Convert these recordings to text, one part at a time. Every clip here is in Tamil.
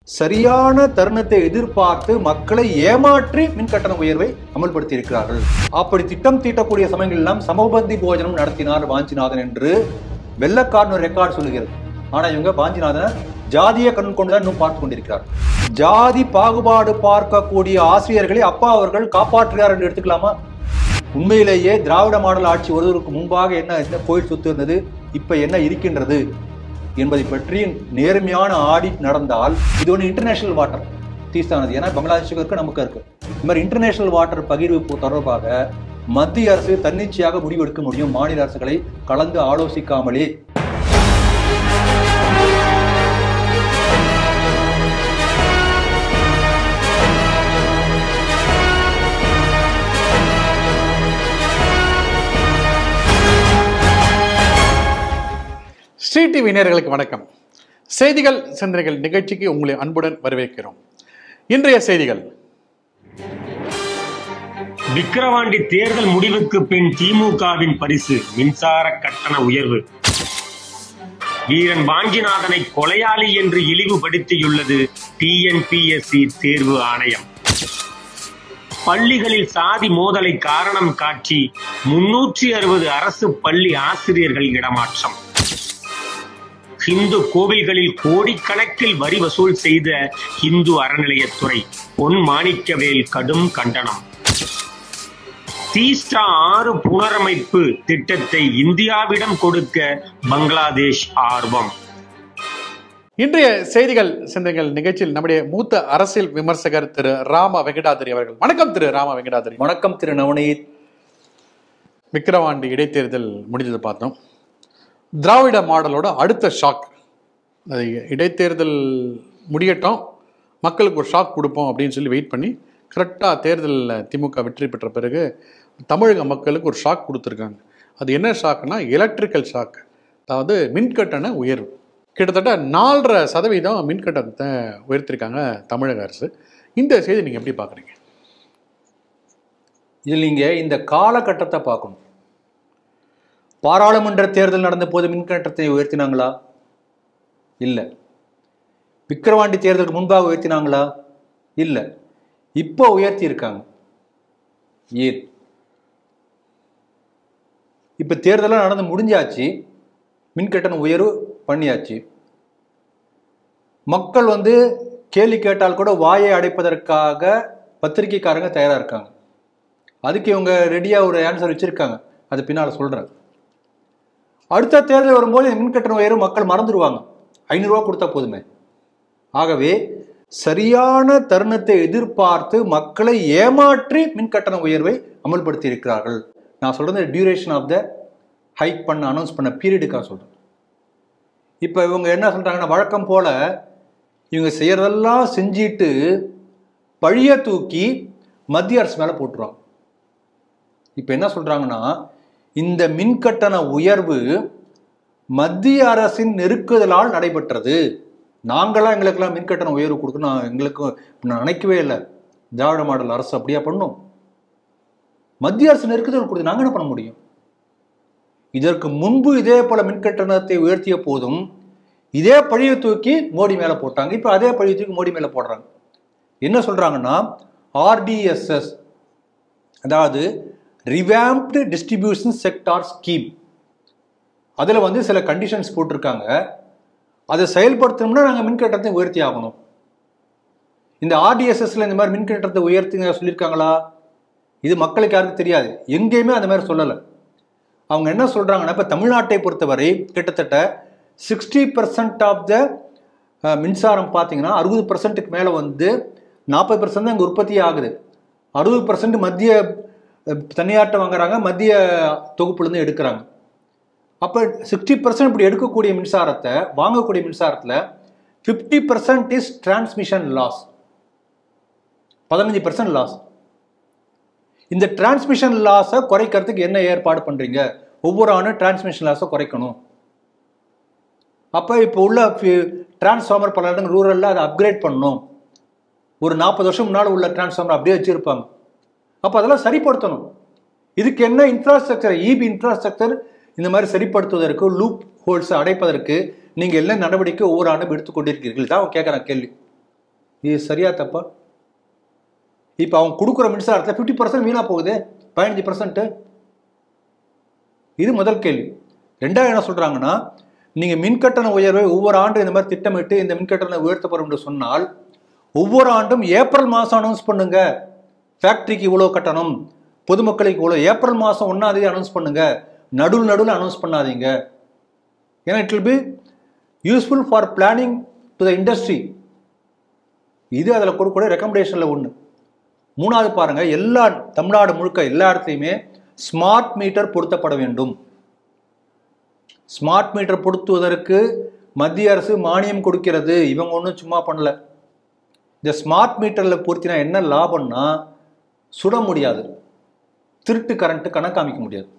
சரியான தருணத்தை எதிர்பார்த்து மக்களை ஏமாற்றி மின் கட்டண உயர்வை அமல்படுத்தி இருக்கிறார்கள் அப்படி திட்டம் தீட்டக்கூடிய சமயங்கள் எல்லாம் சமபந்தி போஜனம் நடத்தினார் வாஞ்சிநாதன் என்று வெள்ளக்காரன் ரெக்கார்டு சொல்லுகிறது ஆனா இவங்க வாஞ்சிநாதன் ஜாதிய கண் கொண்டுதான் இன்னும் பார்த்து கொண்டிருக்கிறார் ஜாதி பாகுபாடு பார்க்கக்கூடிய ஆசிரியர்களை அப்பா அவர்கள் காப்பாற்றுகிறார் என்று எடுத்துக்கலாமா உண்மையிலேயே திராவிட மாடல் ஆட்சி வருவதற்கு முன்பாக என்ன என்ன கோயில் சொத்து இருந்தது இப்ப என்ன இருக்கின்றது என்பதை பற்றி நேர்மையான ஆடிட் நடந்தால் இது ஒன்று இன்டர்நேஷனல் வாட்டர் தீஸ்தா நதி ஏன்னா பங்களாதேஷுக்கு இருக்கு நமக்கு இருக்கு இந்த மாதிரி இன்டர்நேஷனல் வாட்டர் பகிர்வு போ- தொடர்பாக மத்திய அரசு தன்னிச்சையாக முடிவெடுக்க முடியும் மாநில அரசுகளை கலந்து ஆலோசிக்காமலே ஸ்ரீ டிவி நேயர்களுக்கு வணக்கம் செய்திகள் சிந்தனைகள் நிகழ்ச்சிக்கு உங்களை அன்புடன் வரவேற்கிறோம் இன்றைய செய்திகள் விக்கிரவாண்டி தேர்தல் முடிவுக்கு பின் திமுகவின் பரிசு மின்சார கட்டண உயர்வு வீரன் வாஞ்சிநாதனை கொலையாளி என்று இழிவுபடுத்தியுள்ளது டிஎன்பிஎஸ்சி தேர்வு ஆணையம் பள்ளிகளில் சாதி மோதலை காரணம் காட்டி முன்னூற்றி அறுபது அரசு பள்ளி ஆசிரியர்கள் இடமாற்றம் இந்து கோவில்களில் கோடிக்கணக்கில் வரி வசூல் செய்த இந்து அறநிலையத்துறை பொன் மாணிக்கவேல் கடும் கண்டனம் தீஸ்டா ஆறு புனரமைப்பு திட்டத்தை இந்தியாவிடம் கொடுக்க பங்களாதேஷ் ஆர்வம் இன்றைய செய்திகள் சிந்தனைகள் நிகழ்ச்சியில் நம்முடைய மூத்த அரசியல் விமர்சகர் திரு ராம வெங்கடாதிரி அவர்கள் வணக்கம் திரு ராம வெங்கடாதிரி வணக்கம் திரு நவநீத் விக்கிரவாண்டி இடைத்தேர்தல் முடிஞ்சதை பார்த்தோம் திராவிட மாடலோட அடுத்த ஷாக் அது இடைத்தேர்தல் முடியட்டும் மக்களுக்கு ஒரு ஷாக் கொடுப்போம் அப்படின்னு சொல்லி வெயிட் பண்ணி கரெக்டாக தேர்தலில் திமுக வெற்றி பெற்ற பிறகு தமிழக மக்களுக்கு ஒரு ஷாக் கொடுத்துருக்காங்க அது என்ன ஷாக்னா எலக்ட்ரிக்கல் ஷாக் அதாவது மின்கட்டண உயர்வு கிட்டத்தட்ட நாலரை சதவீதம் மின்கட்டணத்தை உயர்த்திருக்காங்க தமிழக அரசு இந்த செய்தி நீங்கள் எப்படி பார்க்குறீங்க இதில் நீங்க இந்த காலகட்டத்தை பார்க்கணும் பாராளுமன்ற தேர்தல் நடந்த போது மின்கட்டணத்தை உயர்த்தினாங்களா இல்லை விக்கிரவாண்டி தேர்தலுக்கு முன்பாக உயர்த்தினாங்களா இல்லை இப்போ உயர்த்தி இருக்காங்க ஏன் இப்போ தேர்தலாம் நடந்து முடிஞ்சாச்சு மின்கட்டண உயர்வு பண்ணியாச்சு மக்கள் வந்து கேள்வி கேட்டால் கூட வாயை அடைப்பதற்காக பத்திரிக்கைக்காரங்க தயாராக இருக்காங்க அதுக்கு இவங்க ரெடியாக ஒரு ஆன்சர் வச்சிருக்காங்க அது பின்னால் சொல்கிறேன் அடுத்த தேர்தல் வரும்போது இந்த மின்கட்டண உயர்வு மக்கள் மறந்துடுவாங்க ஐநூறுரூவா கொடுத்தா போதுமே ஆகவே சரியான தருணத்தை எதிர்பார்த்து மக்களை ஏமாற்றி மின்கட்டண உயர்வை அமல்படுத்தி இருக்கிறார்கள் நான் சொல்றது டியூரேஷன் ஆஃப் த ஹைக் பண்ண அனௌன்ஸ் பண்ண பீரியடுக்காக சொல்றேன் இப்போ இவங்க என்ன சொல்றாங்கன்னா வழக்கம் போல இவங்க செய்யறதெல்லாம் செஞ்சிட்டு பழிய தூக்கி மத்திய அரசு மேலே போட்டுருவாங்க இப்போ என்ன சொல்றாங்கன்னா இந்த மின்கட்டண உயர்வு மத்திய அரசின் நெருக்குதலால் நடைபெற்றது நாங்களாம் எங்களுக்கெல்லாம் மின்கட்டண உயர்வு கொடுக்கணும் எங்களுக்கு நான் நினைக்கவே இல்லை திராவிட மாடல் அரசு அப்படியா பண்ணும் மத்திய அரசு நெருக்குதல் கொடுத்து நாங்க என்ன பண்ண முடியும் இதற்கு முன்பு இதே போல மின்கட்டணத்தை உயர்த்திய போதும் இதே பழியை தூக்கி மோடி மேல போட்டாங்க இப்போ அதே பழியை தூக்கி மோடி மேல போடுறாங்க என்ன சொல்றாங்கன்னா ஆர்டிஎஸ்எஸ் அதாவது ரிவாம்ப்டு டிஸ்ட்ரிபியூஷன் செக்டார் ஸ்கீம் அதில் வந்து சில கண்டிஷன்ஸ் போட்டிருக்காங்க அதை செயல்படுத்தணும்னா நாங்கள் மின்கட்டணத்தை உயர்த்தி ஆகணும் இந்த ஆர்டிஎஸ்எஸ்ல இந்த மாதிரி மின்கட்டணத்தை உயர்த்திங்க சொல்லியிருக்காங்களா இது மக்களுக்கு யாருக்கும் தெரியாது எங்கேயுமே அந்த மாதிரி சொல்லலை அவங்க என்ன சொல்றாங்கன்னா இப்போ தமிழ்நாட்டை பொறுத்தவரை கிட்டத்தட்ட சிக்ஸ்டி பர்சன்ட் ஆஃப் த மின்சாரம் பார்த்தீங்கன்னா அறுபது பர்சன்ட்டுக்கு மேலே வந்து நாற்பது பர்சன்ட் தான் இங்கே உற்பத்தி ஆகுது அறுபது பர்சன்ட் மத்திய அஹ், தனியார்ட்ட வாங்குறாங்க மத்திய தொகுப்புலேருந்து எடுக்கிறாங்க அப்போ சிக்ஸ்டி பர்சன்ட் இப்படி எடுக்கக்கூடிய மின்சாரத்தை வாங்கக்கூடிய மின்சாரத்தில் fifty percent is transmission loss பதினஞ்சு பர்சன்ட் லாஸ் இந்த டிரான்ஸ்மிஷன் லாஸை குறைக்கிறதுக்கு என்ன ஏற்பாடு பண்ணுறீங்க ஒவ்வொரு ஆண்டும் டிரான்ஸ்மிஷன் லாஸை குறைக்கணும் அப்போ இப்போ உள்ள டிரான்ஸ்ஃபார்மர் பல இடங்கள் ரூரலில் அதை அப்கிரேட் பண்ணணும் ஒரு நாற்பது வருஷம் முன்னால் உள்ள டிரான்ஸ்ஃபார்மர் அப்படியே வச்சுருப்பாங்க அப்போ அதெல்லாம் சரிப்படுத்தணும் இதுக்கு என்ன இன்ஃப்ராஸ்ட்ரக்சர் இபி இன்ஃப்ராஸ்ட்ரக்சர் இந்த மாதிரி சரிப்படுத்துவதற்கு லூப் ஹோல்ஸை அடைப்பதற்கு நீங்கள் என்ன நடவடிக்கை ஒவ்வொரு ஆண்டும் எடுத்துக்கொண்டிருக்கிறீர்கள் தான் அவன் கேட்குறான் கேள்வி இது சரியா தப்பா இப்போ அவங்க கொடுக்குற மின்சாரத்தில் ஃபிஃப்டி பர்சன்ட் வீணாக போகுது பதினஞ்சு பர்சன்ட்டு இது முதல் கேள்வி ரெண்டாவது என்ன சொல்றாங்கன்னா நீங்க மின்கட்டண உயர்வை ஒவ்வொரு ஆண்டும் இந்த மாதிரி திட்டமிட்டு இந்த மின்கட்டணம் உயர்த்தப்படும் என்று சொன்னால் ஒவ்வொரு ஆண்டும் ஏப்ரல் மாதம் அனௌன்ஸ் பண்ணுங்க ஃபேக்டரிக்கு இவ்வளோ கட்டணம் பொதுமக்களுக்கு இவ்வளோ ஏப்ரல் மாதம் ஒன்றாம் தேதி அனௌன்ஸ் பண்ணுங்க நடுவில் நடுவில் அனௌன்ஸ் பண்ணாதீங்க ஏன்னா it will be useful for planning to the industry இது அதில் கொடுக்கக்கூடிய ரெக்கமெண்டேஷனில் ஒன்று மூணாவது பாருங்க எல்லா தமிழ்நாடு முழுக்க எல்லா இடத்துலையுமே ஸ்மார்ட் மீட்டர் பொருத்தப்பட வேண்டும் ஸ்மார்ட் மீட்டர் பொருத்துவதற்கு மத்திய அரசு மானியம் கொடுக்கிறது இவங்க ஒன்றும் சும்மா பண்ணல இந்த ஸ்மார்ட் மீட்டரில் பொருத்தினா என்ன லாபம்னா சுட முடியாது திருட்டு கரண்ட்டு கணக்காமிக்க முடியாது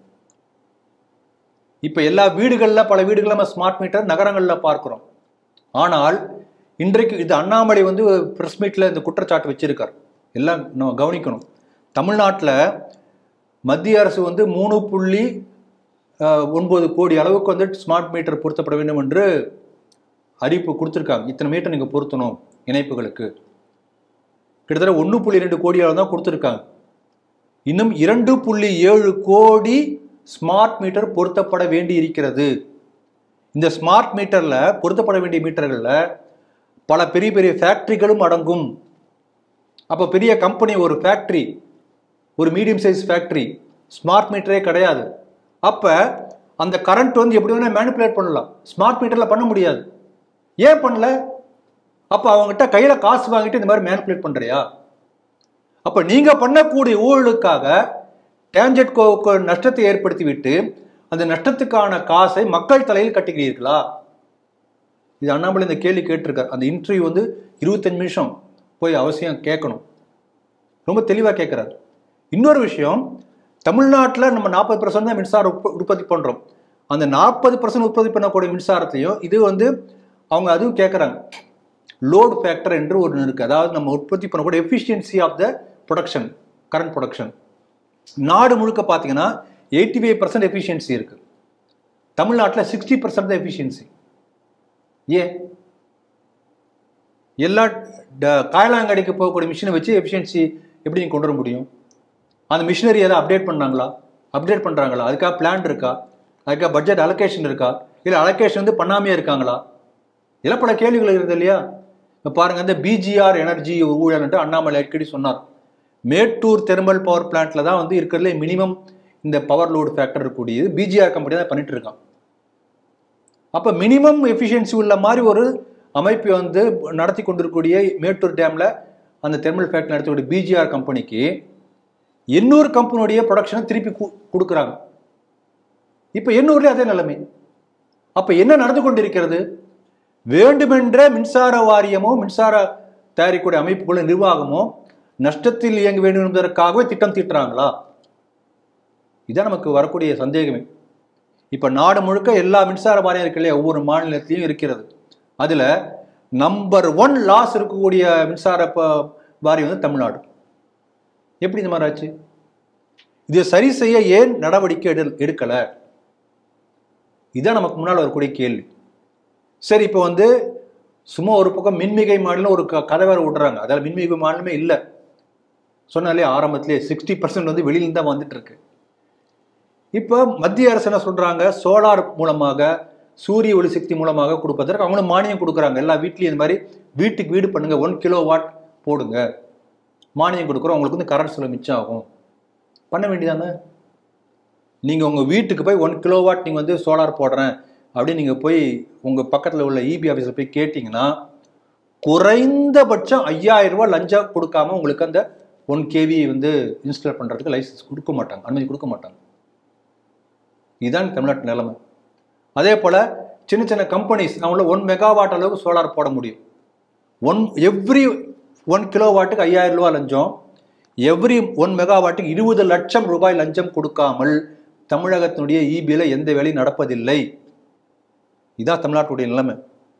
இப்போ எல்லா வீடுகளில் பல வீடுகளில் நம்ம ஸ்மார்ட் மீட்டர் நகரங்களில் பார்க்குறோம் ஆனால் இன்றைக்கு இது அண்ணாமலை வந்து ப்ரெஸ் மீட்டில் இந்த குற்றச்சாட்டு வச்சிருக்கார் எல்லாம் நம்ம கவனிக்கணும் தமிழ்நாட்டில் மத்திய அரசு வந்து மூணு புள்ளி அஹ், ஒன்பது கோடி அளவுக்கு வந்து ஸ்மார்ட் மீட்டர் பொருத்தப்பட வேண்டும் என்று அறிவிப்பு கொடுத்துருக்காங்க இத்தனை மீட்டர் நீங்கள் பொருத்தணும் இணைப்புகளுக்கு கிட்டத்தட்ட ஒன்று புள்ளி ரெண்டு கோடி அளவு தான் கொடுத்துருக்காங்க இன்னும் இரண்டு புள்ளி ஏழு கோடி ஸ்மார்ட் மீட்டர் பொருத்தப்பட வேண்டி இருக்கிறது இந்த ஸ்மார்ட் மீட்டர்ல பொருத்தப்பட வேண்டிய மீட்டர்களில் பல பெரிய பெரிய ஃபேக்டரிகளும் அடங்கும் அப்போ பெரிய கம்பெனி ஒரு ஃபேக்டரி ஒரு மீடியம் சைஸ் ஃபேக்டரி ஸ்மார்ட் மீட்டரே கிடையாது அப்போ அந்த கரண்ட் வந்து எப்படி வேணால் மேனிப்புலேட் பண்ணலாம் ஸ்மார்ட் மீட்டரில் பண்ண முடியாது ஏன் பண்ணல அப்போ அவங்ககிட்ட கையில் காசு வாங்கிட்டு இந்த மாதிரி மேனிப்புலேட் பண்ணுறியா அப்போ நீங்கள் பண்ணக்கூடிய ஊழலுக்காக டேஞ்சட் கோ நஷ்டத்தை ஏற்படுத்தி விட்டு அந்த நஷ்டத்துக்கான காசை மக்கள் தலையில் கட்டுகிறீர்களா இது அண்ணாமலை இந்த கேள்வி கேட்டிருக்கார் அந்த இன்டர்வியூ வந்து இருபத்தஞ்சு நிமிஷம் போய் அவசியம் கேட்கணும் ரொம்ப தெளிவாக கேட்குறாரு இன்னொரு விஷயம் தமிழ்நாட்டில் நம்ம நாற்பது பர்சன்ட் தான் மின்சாரம் உற்ப- உற்பத்தி பண்ணுறோம் அந்த நாற்பது பர்சன்ட் உற்பத்தி பண்ணக்கூடிய மின்சாரத்தையும் இது வந்து அவங்க அதுவும் கேட்குறாங்க லோட் ஃபேக்டர் என்று ஒன்று இருக்குது அதாவது நம்ம உற்பத்தி பண்ணக்கூடிய efficiency of the production current production நாடு முழுக்க பார்த்தீங்கன்னா எயிட்டி ஃபைவ் பர்சன்ட் எஃபிஷியன்சி இருக்குது தமிழ்நாட்டில் சிக்ஸ்டி பர்சன்ட் தான் எஃபிஷியன்சி ஏன் எல்லா ட- காயலாங்கடைக்கு போகக்கூடிய மிஷினை வச்சு எஃபிஷியன்சி எப்படி நீங்க கொண்டு வர முடியும் அந்த மிஷினரி எதாவது அப்டேட் பண்ணாங்களா அப்டேட் பண்ணுறாங்களா அதுக்காக பிளான் இருக்கா அதுக்காக பட்ஜெட் அலோகேஷன் இருக்கா இல்லை அலோகேஷன் வந்து பண்ணாமையே இருக்காங்களா இதெல்லாம் பல கேள்விகள் இருக்குது இல்லையா இப்போ பாருங்க இந்த பிஜிஆர் எனர்ஜி ஊழல்ன்ட்டு அண்ணாமலை அடிக்கடி சொன்னார் மேட்டூர் தெர்மல் பவர் பிளான்ட்ல தான் வந்து இருக்கிறதுலே மினிமம் இந்த பவர் லோடு ஃபேக்டர் இருக்கக்கூடியது பிஜிஆர் கம்பெனி தான் பண்ணிட்டு இருக்கான் அப்போ மினிமம் எஃபிஷியன்சி உள்ள மாதிரி ஒரு அமைப்பை வந்து நடத்தி கொண்டிருக்கக்கூடிய மேட்டூர் டேம்ல அந்த தெர்மல் ஃபேக்டரி நடத்தக்கூடிய பிஜிஆர் கம்பெனிக்கு எண்ணூறு கம்பெனியுடைய ப்ரொடக்ஷனை திருப்பி கு- கொடுக்குறாங்க இப்போ எண்ணூர்லேயே அதே நிலைமை அப்போ என்ன நடந்து கொண்டிருக்கிறது வேண்டுமென்ற மின்சார வாரியமோ மின்சார தயாரிக்கக்கூடிய அமைப்புகளோ நிர்வாகமோ நஷ்டத்தில் இயங்க வேண்டும் என்பதற்காகவே திட்டம் தீட்டுறாங்களா இதான் நமக்கு வரக்கூடிய சந்தேகமே இப்ப நாடு முழுக்க எல்லா மின்சார வாரியம் இருக்கு இல்லையா ஒவ்வொரு மாநிலத்திலையும் இருக்கிறது அதுல நம்பர் ஒன் லாஸ் இருக்கக்கூடிய மின்சார ப- வாரியம் வந்து தமிழ்நாடு எப்படி இந்த மாதிரி ஆச்சு இதை சரி செய்ய ஏன் நடவடிக்கை எடு எடுக்கல இதான் நமக்கு முன்னால் வரக்கூடிய கேள்வி சரி இப்போ வந்து சும்மா ஒரு பக்கம் மின்மிகை மாநிலம் ஒரு க- கதை வேற விடுறாங்க அதாவது மின்மிகை மாநிலமே இல்லை சொன்னாலே ஆரம்பத்திலே சிக்ஸ்டி பர்சன்ட் வந்து வெளியில தான் வந்துட்டு இருக்கு இப்போ மத்திய அரசு என்ன சொல்றாங்க சோலார் மூலமாக சூரிய ஒளி சக்தி மூலமாக கொடுப்பதற்கு அவங்களும் மானியம் கொடுக்குறாங்க எல்லா வீட்லயும் இந்த மாதிரி வீட்டுக்கு வீடு பண்ணுங்க ஒன் கிலோ வாட் போடுங்க மானியம் கொடுக்குறோம் உங்களுக்கு வந்து கரண்ட் செலவு மிச்சம் ஆகும் பண்ண வேண்டியதானே நீங்க உங்க வீட்டுக்கு போய் ஒன் கிலோ வாட் நீங்க வந்து சோலார் போடுறேன் அப்படின்னு நீங்க போய் உங்க பக்கத்துல உள்ள இபி ஆஃபீஸில் போய் கேட்டிங்கன்னா குறைந்தபட்சம் ஐயாயிரம் ரூபாய் லஞ்சம் கொடுக்காம உங்களுக்கு அந்த ஒன் கேவி வந்து இன்ஸ்டால் பண்றதுக்கு லைசன்ஸ் கொடுக்க மாட்டாங்க அனுமதி கொடுக்க மாட்டாங்க இதுதான் தமிழ்நாட்டு நிலைமை அதே போல சின்ன சின்ன கம்பெனிஸ் அவங்கள ஒன் மெகாவாட் அளவுக்கு சோலார் போட முடியும் ஒன் எவ்ரி ஒன் கிலோ வாட்டுக்கு ஐயாயிரம் ரூபாய் லஞ்சம் எவ்ரி ஒன் மெகாவாட்டுக்கு இருபது லட்சம் ரூபாய் லஞ்சம் கொடுக்காமல் தமிழகத்தினுடைய இபியில எந்த வேலையும் நடப்பதில்லை இதான் தமிழ்நாட்டுடைய நிலைமை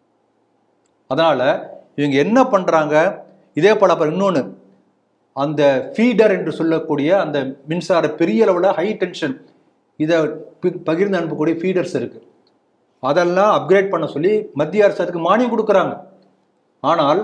அதனால இவங்க என்ன பண்றாங்க இதே போல அப்புறம் இன்னொன்று அந்த ஃபீடர் என்று சொல்லக்கூடிய அந்த மின்சார பெரிய அளவில் ஹை டென்ஷன் இதை பி- பகிர்ந்து அனுப்பக்கூடிய ஃபீடர்ஸ் இருக்கு அதெல்லாம் அப்கிரேட் பண்ண சொல்லி மத்திய அரசு அதுக்கு மானியம் கொடுக்குறாங்க ஆனால்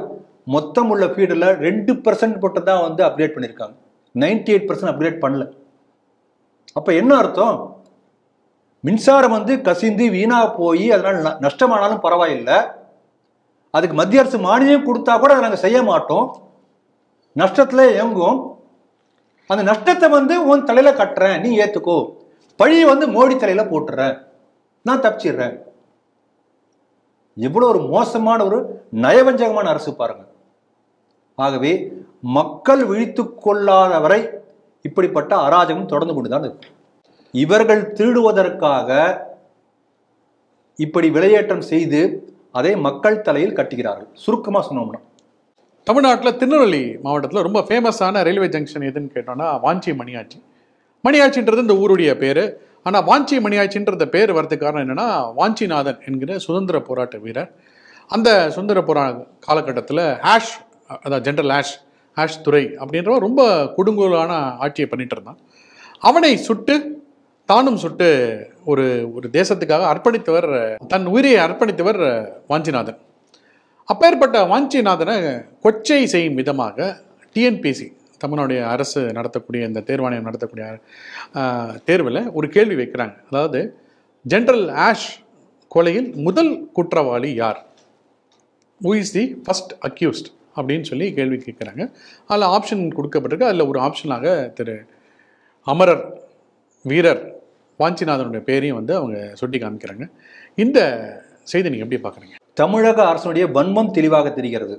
மொத்தம் உள்ள ஃபீல்டில் ரெண்டு பர்சன்ட் மட்டும் தான் வந்து அப்கிரேட் பண்ணியிருக்காங்க நைன்டி எயிட் பர்சன்ட் அப்கிரேட் பண்ணல அப்போ என்ன அர்த்தம் மின்சாரம் வந்து கசிந்து வீணா போய் அதனால ந- நஷ்டமானாலும் பரவாயில்லை அதுக்கு மத்திய அரசு மானியம் கொடுத்தா கூட அதை நாங்கள் செய்ய மாட்டோம் நஷ்டத்துல இயங்கும் அந்த நஷ்டத்தை வந்து உன் தலையில கட்டுறேன் நீ ஏத்துக்கோ பழியை வந்து மோடி தலையில போட்டுறேன் நான் தப்பிச்சிடுறேன் எவ்வளவு ஒரு மோசமான ஒரு நயவஞ்சகமான அரசு பாருங்க ஆகவே மக்கள் விழித்துக் கொள்ளாத வரை இப்படிப்பட்ட அராஜகம் தொடர்ந்து கொண்டுதான் இருக்கும் இவர்கள் திருடுவதற்காக இப்படி விலையேற்றம் செய்து அதை மக்கள் தலையில் கட்டுகிறார்கள் சுருக்கமா சொன்னோம்னா தமிழ்நாட்டில் திருநெல்வேலி மாவட்டத்தில் ரொம்ப ஃபேமஸான ரயில்வே ஜங்ஷன் எதுன்னு கேட்டோம்னா வாஞ்சி மணியாச்சி மணியாச்சின்றது இந்த ஊருடைய பேர் ஆனால் வாஞ்சி மணியாச்சின்ற பேர் வரதுக்கு காரணம் என்னன்னா வாஞ்சிநாதன் என்கிற சுதந்திர போராட்ட வீரர் அந்த சுதந்திர போரா காலகட்டத்தில் ஆஷ் அதாவது ஜென்ரல் ஆஷ் ஆஷ் துரை அப்படின்றவன் ரொம்ப கொடுங்கோலான ஆட்சியை பண்ணிட்டு இருந்தான் அவனை சுட்டு தானும் சுட்டு ஒரு ஒரு தேசத்துக்காக அர்ப்பணித்தவர் தன் உயிரை அர்ப்பணித்தவர் வாஞ்சிநாதன் அப்பேற்பட்ட வாஞ்சிநாதனை கொச்சை செய்யும் விதமாக டிஎன்பிசி தமிழ்நாடுடைய அரசு நடத்தக்கூடிய இந்த தேர்வாணையம் நடத்தக்கூடிய தேர்வில் ஒரு கேள்வி வைக்கிறாங்க அதாவது ஜென்ரல் ஆஷ் கொலையில் முதல் குற்றவாளி யார் who is the first accused அப்படின்னு சொல்லி கேள்வி கேட்குறாங்க அதில் ஆப்ஷன் கொடுக்கப்பட்டிருக்கு அதில் ஒரு ஆப்ஷனாக திரு அமரர் வீரர் வாஞ்சிநாதனுடைய பேரையும் வந்து அவங்க சுட்டி காமிக்கிறாங்க இந்த செய்தி நீங்கள் எப்படி பார்க்குறீங்க தமிழக அரசனுடைய வன்மம் தெளிவாக தெரிகிறது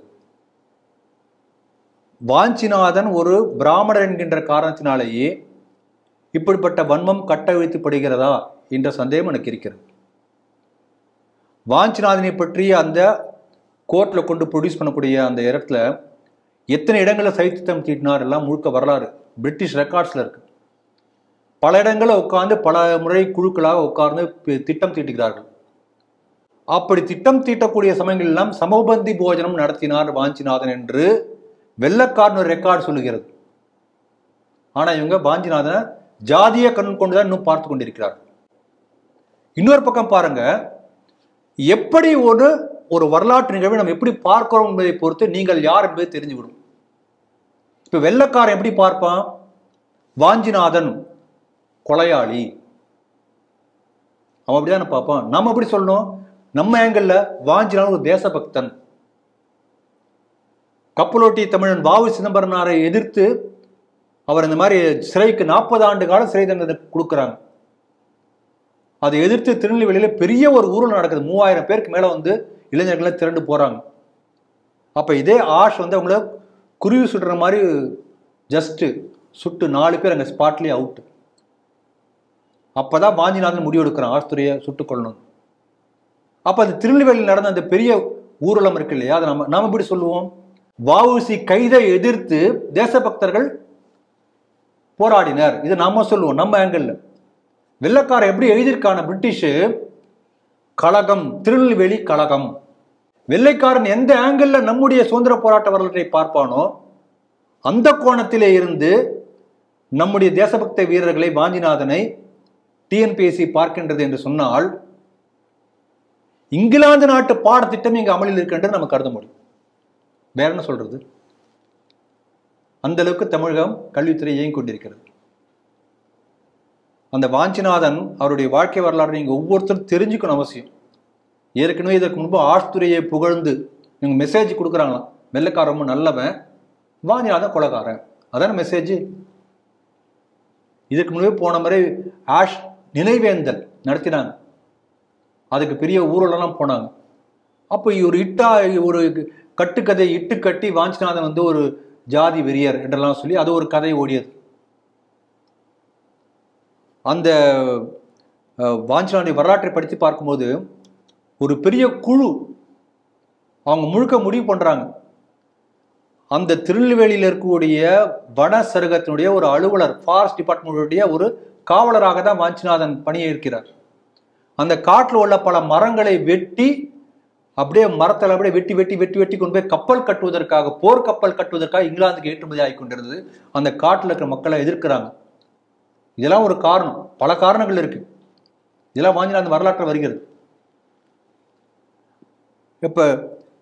வாஞ்சிநாதன் ஒரு பிராமணர் என்கின்ற காரணத்தினாலேயே இப்படிப்பட்ட வன்மம் கட்டவிழ்த்துப்படுகிறதா என்ற சந்தேகம் எனக்கு இருக்கிறது வாஞ்சிநாதனை பற்றி அந்த கோர்ட்டில் கொண்டு ப்ரொடியூஸ் பண்ணக்கூடிய அந்த இடத்துல எத்தனை இடங்களில் சைத்திட்டம் தீட்டினார் எல்லாம் முழுக்க வரலாறு பிரிட்டிஷ் ரெக்கார்ட்ஸில் இருக்கு பல இடங்களில் உட்கார்ந்து பல முறை குழுக்களாக உட்கார்ந்து பி- திட்டம் தீட்டுகிறார்கள் அப்படி திட்டம் தீட்டக்கூடிய சமயங்கள் எல்லாம் சமபந்தி போஜனம் நடத்தினார் வாஞ்சிநாதன் என்று வெள்ளக்காரன் ஒரு ரெக்கார்டு சொல்லுகிறது ஆனா இவங்க வாஞ்சிநாதனை ஜாதிய கண் கொண்டுதான் இன்னும் பார்த்து கொண்டிருக்கிறார் இன்னொரு பக்கம் பாருங்க எப்படி ஒரு ஒரு வரலாற்று நிகழ்வை நம்ம எப்படி பார்க்கிறோம் என்பதை பொறுத்து நீங்கள் யார் என்பதை தெரிஞ்சுவிடும் இப்ப வெள்ளக்காரன் எப்படி பார்ப்பான் வாஞ்சிநாதன் கொலையாளி அவன் அப்படிதானே பார்ப்பான் நம்ம எப்படி சொல்லணும் நம்ம ஏங்கல்ல வாஞ்சினாலும் ஒரு தேசபக்தன் கப்பலோட்டி தமிழன் வாவு சிதம்பரனாரை எதிர்த்து அவர் இந்த மாதிரி சிறைக்கு நாற்பது ஆண்டு காலம் சிறை தண்டனை கொடுக்குறாங்க அதை எதிர்த்து திருநெல்வேலியில பெரிய ஒரு ஊரில் நடக்குது மூவாயிரம் பேருக்கு மேல வந்து இளைஞர்கள் திரண்டு போறாங்க அப்ப இதே ஆஷ் வந்து அவங்கள குருவி சுடுற மாதிரி ஜஸ்ட் சுட்டு நாலு பேர் அங்க ஸ்பாட்லயே அவுட் அப்பதான் வாஞ்சிநாதன் முடிவு எடுக்கிறான் ஆஸ்துரையை சுட்டுக் கொள்ளணும் அப்ப அந்த திருநெல்வேலியில் நடந்த அந்த பெரிய ஊர்வலம் இருக்கு இல்லையா அதை நம்ம நாம எப்படி சொல்லுவோம் வஉசி கைதை எதிர்த்து தேசபக்தர்கள் போராடினர் இதை நாம சொல்லுவோம் நம்ம ஆங்கிள் வெள்ளக்காரன் எப்படி எழுதியிருக்கான பிரிட்டிஷ் கழகம் திருநெல்வேலி கழகம் வெள்ளைக்காரன் எந்த ஆங்கிள் நம்முடைய சுதந்திர போராட்ட வரலாற்றை பார்ப்பானோ அந்த கோணத்திலே இருந்து நம்முடைய தேசபக்த வீரர்களை வாஞ்சிநாதனை டிஎன்பிஎஸ்சி பார்க்கின்றது என்று சொன்னால் இங்கிலாந்து நாட்டு பாடத்திட்டம் இங்கு அமலில் இருக்கின்றது நம்ம கருத முடியும் வேற என்ன சொல்றது அந்த அளவுக்கு தமிழகம் கல்வித்துறை இயங்கிக் கொண்டிருக்கிறது அந்த வாஞ்சிநாதன் அவருடைய வாழ்க்கை வரலாறு நீங்க ஒவ்வொருத்தரும் தெரிஞ்சுக்கணும் அவசியம் ஏற்கனவே இதற்கு முன்பு ஆஷ்துரையை புகழ்ந்து நீங்க மெசேஜ் கொடுக்குறாங்களாம் வெள்ளைக்காரன் ரொம்ப நல்லவன் வாஞ்சிநாதன் கொலைகாரன் அதான மெசேஜ் இதுக்கு முன்பே போன முறை ஆஷ் நினைவேந்தல் நடத்தினாங்க அதுக்கு பெரிய ஊரெல்லாம் போனாங்க அப்போ ஒரு இட்டா ஒரு கட்டுக்கதை இட்டு கட்டி வாஞ்சிநாதன் வந்து ஒரு ஜாதி வெறியர் என்றெல்லாம் சொல்லி அது ஒரு கதை ஓடியது அந்த அஹ், வாஞ்சிநாதனுடைய வரலாற்றை படித்து பார்க்கும்போது ஒரு பெரிய குழு அவங்க முழுக்க முடிவு பண்றாங்க அந்த திருநெல்வேலியில் இருக்கக்கூடிய வன சருகத்தினுடைய ஒரு அலுவலர் ஃபாரஸ்ட் டிபார்ட்மெண்ட்டுடைய ஒரு காவலராக தான் வாஞ்சிநாதன் பணியேற்கிறார் அந்த காட்டில் உள்ள பல மரங்களை வெட்டி அப்படியே மரத்தில் அப்படியே வெட்டி வெட்டி வெட்டி வெட்டி கொண்டு போய் கப்பல் கட்டுவதற்காக போர் கப்பல் கட்டுவதற்காக இங்கிலாந்துக்கு ஏற்றுமதி ஆகி கொண்டிருந்தது அந்த காட்டில் இருக்கிற மக்களை எதிர்க்கிறாங்க இதெல்லாம் ஒரு காரணம் பல காரணங்கள் இருக்கு இதெல்லாம் வாஞ்சிநாதன் வரலாற்று வருகிறது இப்ப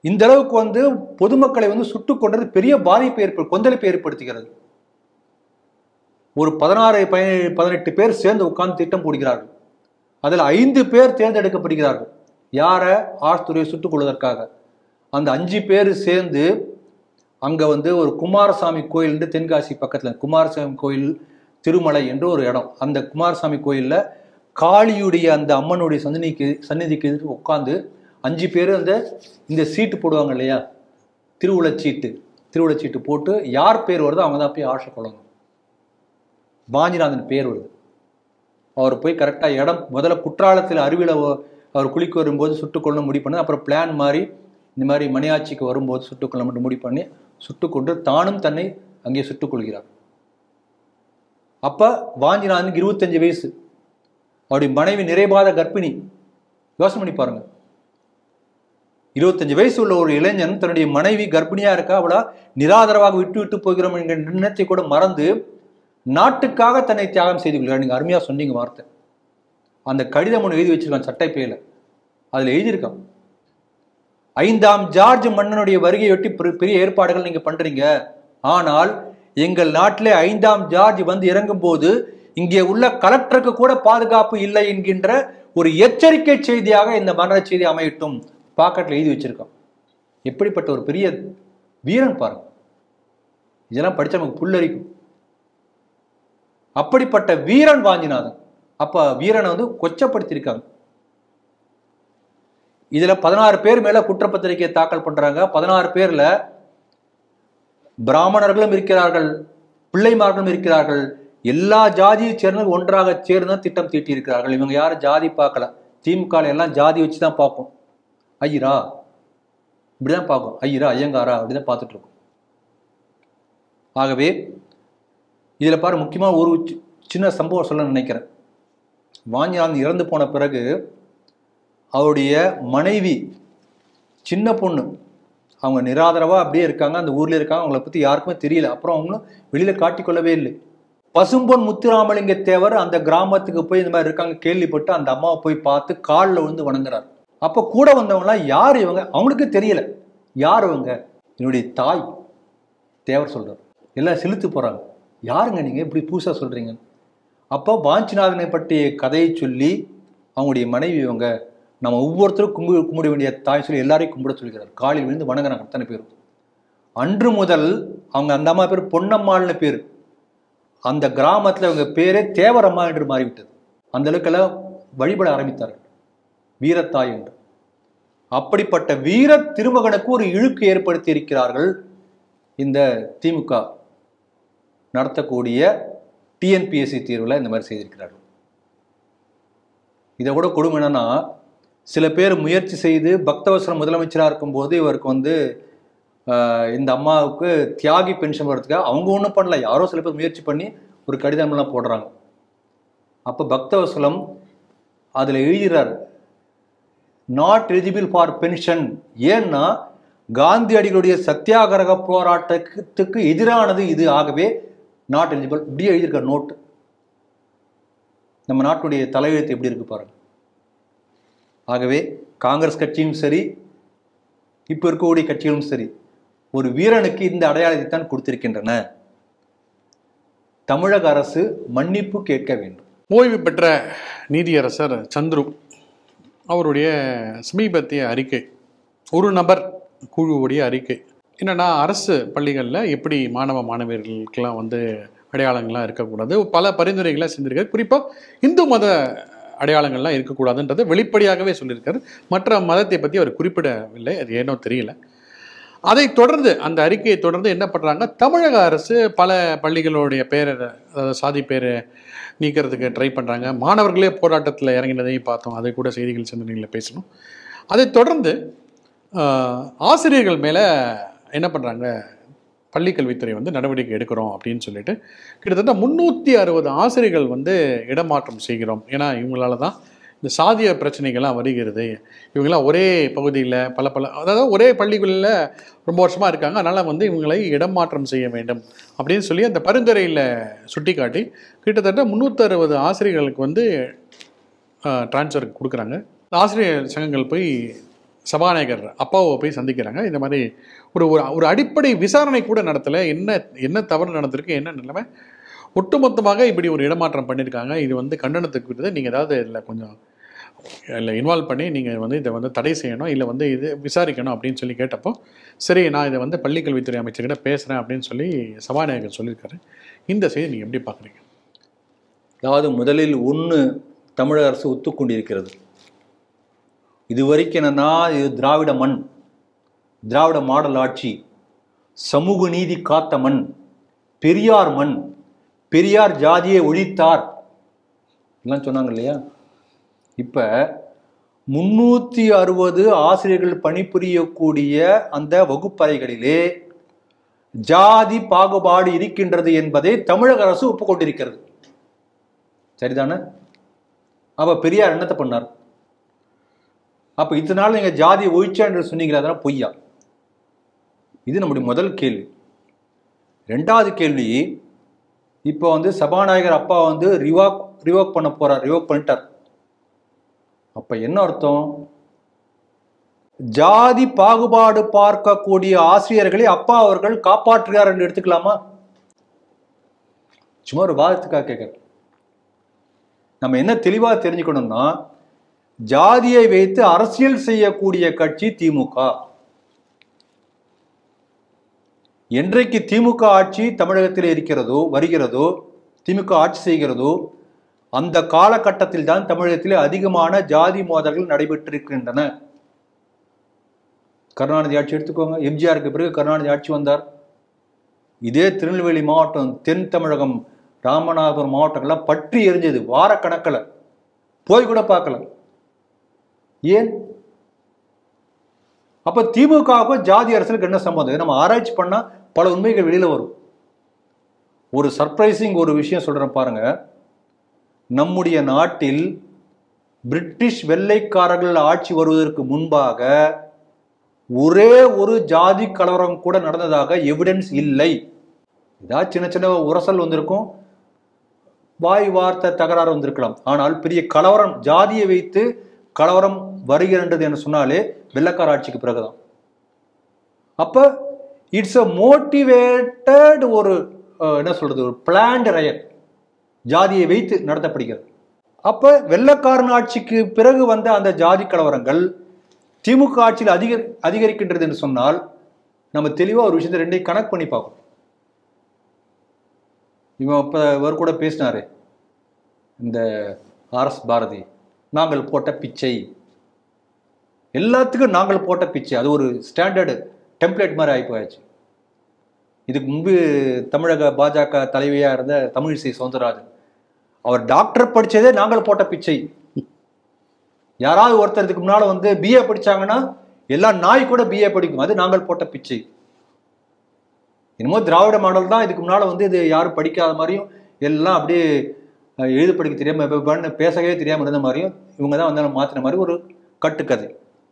இந்த அளவுக்கு வந்து பொதுமக்களை வந்து சுட்டுக் கொண்டது பெரிய பாதிப்பை ஏற்ப கொந்தளிப்பை ஏற்படுத்துகிறது ஒரு பதினாறு பதினெட்டு பேர் சேர்ந்து உட்கார்ந்து திட்டம் போடுகிறார்கள் அதில் ஐந்து பேர் தேர்ந்தெடுக்கப்படுகிறார்கள் யாரை ஆஸ்துரையை சுட்டுக் கொள்வதற்காக அந்த அஞ்சு பேர் சேர்ந்து அங்கே வந்து ஒரு குமாரசாமி கோயில் தென்காசி பக்கத்தில் குமாரசாமி கோயில் திருமலை என்று ஒரு இடம் அந்த குமாரசாமி கோயிலில் காளியுடைய அந்த அம்மனுடைய சன்னதிக்கு சந்நிதிக்கு எதிர்த்து உட்காந்து அஞ்சு பேர் அந்த இந்த சீட்டு போடுவாங்க இல்லையா திருவுளச்சீட்டு திருவுளச்சீட்டு போட்டு யார் பேர் வருதோ அவங்க தான் போய் ஆசை கொள்ளணும் வாஞ்சிநாதன் பேர் வருது அவர் போய் கரெக்டாக இடம் முதல்ல குற்றாலத்தில் அருவியில் அவர் குளிக்க வரும்போது சுட்டுக்கொள்ள முடிவு பண்ணி அப்புறம் பிளான் மாதிரி இந்த மாதிரி மணியாட்சிக்கு வரும்போது சுட்டுக்கொள்ள மட்டும் முடிவு பண்ணி சுட்டுக்கொண்டு தானும் தன்னை அங்கே சுட்டுக் கொள்கிறார் அப்ப வாஞ்சிநாதனுக்கு இருபத்தஞ்சு வயசு அவருடைய மனைவி நிறைபாத கர்ப்பிணி யோசனை பண்ணி பாருங்க இருபத்தஞ்சு வயசு உள்ள ஒரு இளைஞன் தன்னுடைய மனைவி கர்ப்பிணியா இருக்கா அவளா நிராதரவாக விட்டு விட்டு போகிறோம் என்கிற எண்ணத்தை கூட மறந்து நாட்டுக்காக தன்னை தியாகம் செய்து கொள்கிறார் நீங்க அருமையா சொன்னீங்க வார்த்தை அந்த கடிதம் ஒன்று எழுதி வச்சிருக்கான் சட்டைப்பையில அதுல எழுதியிருக்கான் ஐந்தாம் ஜார்ஜ் மன்னனுடைய வருகையொட்டி பெரு- பெரிய ஏற்பாடுகள் நீங்க பண்றீங்க ஆனால் எங்கள் நாட்டிலே ஐந்தாம் ஜார்ஜ் வந்து இறங்கும் போது இங்கே உள்ள கலெக்டருக்கு கூட பாதுகாப்பு இல்லை என்கின்ற ஒரு எச்சரிக்கை செய்தியாக இந்த மரண செய்தி அமையட்டும் பாக்கெட்ல எழுதி வச்சிருக்கோம் எப்படிப்பட்ட ஒரு பெரிய வீரன் பாருங்க இதெல்லாம் படிச்சா நமக்கு புல்லரிக்கும் அப்படிப்பட்ட வீரன் வாஞ்சிநாதன் அப்ப வீரனை வந்து கொச்சப்படுத்தியிருக்காங்க இதுல பதினாறு பேர் மேல குற்றப்பத்திரிகை தாக்கல் பண்றாங்க பதினாறு பேர்ல பிராமணர்களும் இருக்கிறார்கள் பிள்ளைமார்களும் இருக்கிறார்கள் எல்லா ஜாதியை சேர்ந்து ஒன்றாக சேர்ந்து தான் திட்டம் தீட்டி இருக்கிறார்கள் இவங்க யாரும் ஜாதி பார்க்கல திமுக ல எல்லாம் ஜாதி வச்சு தான் பார்க்கும் ஐயரா இப்படிதான் பார்க்கும் ஐயரா ஐயங்காரா அப்படிதான் பார்த்துட்டு இருக்கோம் ஆகவே இதுல பாரு முக்கியமா ஒரு சி- சின்ன சம்பவம் சொல்ல நினைக்கிறேன் வாஞ்சிநாதன் இறந்து போன பிறகு அவருடைய மனைவி சின்ன பொண்ணு அவங்க நிராதரவா அப்படியே இருக்காங்க அந்த ஊர்ல இருக்காங்க அவங்கள பத்தி யாருக்குமே தெரியல அப்புறம் அவங்களும் வெளியில காட்டிக்கொள்ளவே இல்லை பசும்பொன் முத்துராமலிங்க தேவர் அந்த கிராமத்துக்கு போய் இந்த மாதிரி இருக்காங்க கேள்விப்பட்டு அந்த அம்மாவை போய் பார்த்து காலில் விழுந்து வணங்குறார் அப்ப கூட வந்தவங்களாம் யார் இவங்க அவங்களுக்கு தெரியல யார் இவங்க என்னுடைய தாய் தேவர் சொல்றார் எல்லாம் செலுத்து போறாங்க யாருங்க நீங்க இப்படி புதுசா சொல்றீங்க அப்போ வாஞ்சிநாதனை பற்றிய கதையை சொல்லி அவங்களுடைய மனைவி இவங்க நம்ம ஒவ்வொருத்தரும் கும்பிட கும்பிட வேண்டிய தாய் சொல்லி எல்லாரையும் கும்பிட சொல்கிறார் காலில் விழுந்து வணங்குறாங்க அத்தனை பேரும் அன்று முதல் அவங்க அந்த அம்மா பேர் பொன்னம்மாள்னு பேர் அந்த கிராமத்துல அவங்க பேரே தேவரம்மா என்று மாறிவிட்டது அந்த அளவுக்கெல்லாம் வழிபட ஆரம்பித்தார்கள் வீரத்தாய் என்று அப்படிப்பட்ட வீர திருமகனுக்கு ஒரு இழுக்கு ஏற்படுத்தி இருக்கிறார்கள் இந்த திமுக நடத்தக்கூடிய டிஎன்பிஎஸ்சி தீர்வில் இந்த மாதிரி செய்திருக்கிறார்கள் இதை கூட கொடுமை என்னன்னா சில பேர் முயற்சி செய்து பக்தவசரம் முதலமைச்சராக இருக்கும்போது இவருக்கு வந்து ஆஹ், இந்த அம்மாவுக்கு தியாகி பென்ஷன் வர்றதுக்காக அவங்க ஒன்றும் பண்ணல யாரோ சில பேர் முயற்சி பண்ணி ஒரு கடிதம்லாம் போடுறாங்க அப்போ பக்தவசலம் அதில் எழுதுகிறார் நாட் எலிஜிபிள் ஃபார் பென்ஷன் ஏன்னா காந்தியடிகளுடைய சத்தியாகிரக போராட்டத்துக்கு எதிரானது இது ஆகவே நாட் எலிஜிபிள் இப்படியே எழுதியிருக்கார் நோட் நம்ம நாட்டுடைய தலையெழுத்து எப்படி இருக்கு பாருங்க ஆகவே காங்கிரஸ் கட்சியும் சரி இப்போ இருக்கக்கூடிய கட்சிகளும் சரி ஒரு வீரனுக்கு இந்த அடையாளத்தை தான் கொடுத்திருக்கின்றன தமிழக அரசு மன்னிப்பு கேட்க வேண்டும் ஓய்வு பெற்ற நீதியரசர் சந்துரு அவருடைய சமீபத்திய அறிக்கை ஒரு நபர் குழுவுடைய அறிக்கை என்னன்னா அரசு பள்ளிகளில் எப்படி மாணவ மாணவியர்களுக்கெல்லாம் வந்து அடையாளங்கள்லாம் இருக்கக்கூடாது பல பரிந்துரைகளை செஞ்சிருக்காரு குறிப்பாக இந்து மத அடையாளங்கள்லாம் இருக்கக்கூடாதுன்றதை வெளிப்படையாகவே சொல்லியிருக்காரு மற்ற மதத்தை பற்றி அவர் குறிப்பிடவில்லை அது ஏனோ தெரியல அதை தொடர்ந்து அந்த அறிக்கையை தொடர்ந்து என்ன பண்ணுறாங்க தமிழக அரசு பல பள்ளிகளுடைய பேரை அதாவது சாதி பேரை நீக்கிறதுக்கு ட்ரை பண்ணுறாங்க மாணவர்களே போராட்டத்தில் இறங்கினதையும் பார்த்தோம் அதை கூட செய்திகள் சிந்தனைகளில் பேசணும் அதை தொடர்ந்து ஆஹ், ஆசிரியர்கள் மேலே என்ன பண்ணுறாங்க பள்ளிக்கல்வித்துறை வந்து நடவடிக்கை எடுக்கிறோம் அப்படின்னு சொல்லிட்டு கிட்டத்தட்ட முந்நூற்றி அறுபது ஆசிரியர்கள் வந்து இடமாற்றம் செய்கிறோம் ஏன்னா இவங்களால தான் இந்த சாதிய பிரச்சனைகள்லாம் வருகிறது இவங்கெல்லாம் ஒரே பகுதியில் பல பல அதாவது ஒரே பள்ளிகளில் ரொம்ப வருஷமாக இருக்காங்க அதனால் வந்து இவங்களை இடமாற்றம் செய்ய வேண்டும் அப்படின்னு சொல்லி அந்த பரிந்துரையில் சுட்டிக்காட்டி கிட்டத்தட்ட முந்நூற்றறுபது ஆசிரியர்களுக்கு வந்து டிரான்ஸ்ஃபர் கொடுக்குறாங்க ஆசிரியர் சங்கங்கள் போய் சபாநாயகர் அப்பாவை போய் சந்திக்கிறாங்க இந்த மாதிரி ஒரு ஒரு ஒரு அடிப்படை விசாரணை கூட நடத்தலை என்ன என்ன தவறு நடந்திருக்கு என்ன நிலைமை ஒட்டுமொத்தமாக இப்படி ஒரு இடமாற்றம் பண்ணியிருக்காங்க இது வந்து கண்டனத்துக்கு விடுது நீங்கள் ஏதாவது இதில் கொஞ்சம் இல்லை இன்வால்வ் பண்ணி நீங்கள் வந்து இதை வந்து தடை செய்யணும் இல்லை வந்து இது விசாரிக்கணும் அப்படின்னு சொல்லி கேட்டப்போ சரி நான் இதை வந்து பள்ளிக்கல்வித்துறை அமைச்சர்கிட்ட பேசுகிறேன் அப்படின்னு சொல்லி சபாநாயகர் சொல்லியிருக்காரு இந்த செய்தி நீங்கள் எப்படி பார்க்குறீங்க அதாவது முதலில் ஒன்று தமிழக அரசு ஒத்துக்கொண்டிருக்கிறது இதுவரைக்கும் என்னன்னா இது திராவிட மண் திராவிட மாடல் ஆட்சி சமூக நீதி காத்த மண் பெரியார் மண் பெரியார் ஜாதியை ஒழித்தார் எல்லாம் சொன்னாங்க இல்லையா இப்ப முன்னூத்தி அறுபது ஆசிரியர்கள் பணிபுரியக்கூடிய அந்த வகுப்பறைகளிலே ஜாதி பாகுபாடு இருக்கின்றது என்பதை தமிழக அரசு ஒப்புக்கொண்டிருக்கிறது சரிதானே அப்ப பெரியார் என்னத்தை பண்ணார் அப்ப இதனால நீங்க ஜாதி ஒழிச்சா என்று சொன்னீங்களா அதெல்லாம் பொய்யா இது நம்முடைய முதல் கேள்வி ரெண்டாவது கேள்வி இப்போ வந்து சபாநாயகர் அப்பா வந்து ரிவாக் ரிவோக் பண்ண போறார் ரிவோக் பண்ணிட்டார் அப்ப என்ன அர்த்தம் ஜாதி பாகுபாடு பார்க்கக்கூடிய ஆசிரியர்களை அப்பா அவர்கள் காப்பாற்றுகிறார் என்று எடுத்துக்கலாமா சும்மா ஒரு வாதத்துக்காக கேட்கிறேன் நம்ம என்ன தெளிவா தெரிஞ்சுக்கணும்னா ஜாதியை வைத்து அரசியல் செய்யக்கூடிய கட்சி திமுக என்றைக்கு திமுக ஆட்சி தமிழகத்தில் இருக்கிறதோ வருகிறதோ திமுக ஆட்சி செய்கிறதோ அந்த காலகட்டத்தில் தான் தமிழகத்தில் அதிகமான ஜாதி மோதல்கள் நடைபெற்றிருக்கின்றன கருணாநிதி ஆட்சி எடுத்துக்கோங்க எம்ஜிஆருக்கு பிறகு கருணாநிதி ஆட்சி வந்தார் இதே திருநெல்வேலி மாவட்டம் தென் தமிழகம் ராமநாதபுரம் மாவட்டங்கள்லாம் பற்றி எரிஞ்சது வாரக்கணக்கில் போய் கூட பார்க்கல ஏன் அப்ப திமுகவுக்கும் ஜாதி அரசியலுக்கு என்ன சம்பந்தம் இதை நம்ம ஆராய்ச்சி பண்ணா பல உண்மைகள் வெளியில வரும் ஒரு சர்ப்ரைசிங் ஒரு விஷயம் சொல்றேன் பாருங்க நம்முடைய நாட்டில் பிரிட்டிஷ் வெள்ளைக்காரர்கள் ஆட்சி வருவதற்கு முன்பாக ஒரே ஒரு ஜாதி கலவரம் கூட நடந்ததாக எவிடன்ஸ் இல்லை ஏதாவது சின்ன சின்ன உரசல் வந்திருக்கும் வாய் வார்த்தை தகராறு வந்திருக்கலாம் ஆனால் பெரிய கலவரம் ஜாதியை வைத்து கலவரம் வருகின்றது என்று சொன்னாலே வெள்ளக்கார ஆட்சிக்கு பிறகுதான் அப்ப இட்ஸ் அ மோட்டிவேட்டட் ஒரு அஹ், என்ன சொல்றது ஒரு பிளான்டு ரயட் ஜாதியை வைத்து நடத்தப்படுகிறது அப்ப வெள்ளக்காரன் ஆட்சிக்கு பிறகு வந்த அந்த ஜாதி கலவரங்கள் திமுக ஆட்சியில் அதிக அதிகரிக்கின்றது என்று சொன்னால் நம்ம தெளிவா ஒரு விஷயத்தை ரெண்டையும் கனெக்ட் பண்ணி பார்க்கணும் இவன் இப்ப இவர் கூட பேசினாரு இந்த ஆர்எஸ் பாரதி நாங்கள் போட்ட பிச்சை எல்லாத்துக்கும் நாங்கள் போட்ட பிச்சை அது ஒரு ஸ்டாண்டர்டு டெம்ப்ளேட் மாதிரி ஆகி போயாச்சு இதுக்கு முன்பு தமிழக பாஜக தலைவியா இருந்த தமிழிசை சவுந்தரராஜன் அவர் டாக்டர் படிச்சதே நாங்கள் போட்ட பிச்சை யாராவது ஒருத்தர் இதுக்கு முன்னால வந்து பிஏ படிச்சாங்கன்னா எல்லா நாய் கூட பிஏ படிக்கும் அது நாங்கள் போட்ட பிச்சை என்னமோ திராவிட மாடல் தான் இதுக்கு முன்னால வந்து இது யாரும் படிக்காத மாதிரியும் எல்லாம் அப்படியே அஹ், எழுத படிக்க தெரியாம இப்ப பண்ண பேசவே தெரியாம இருந்த மாதிரியும் இவங்க தான் வந்து மாத்தின மாதிரி ஒரு கட்டுக்கதை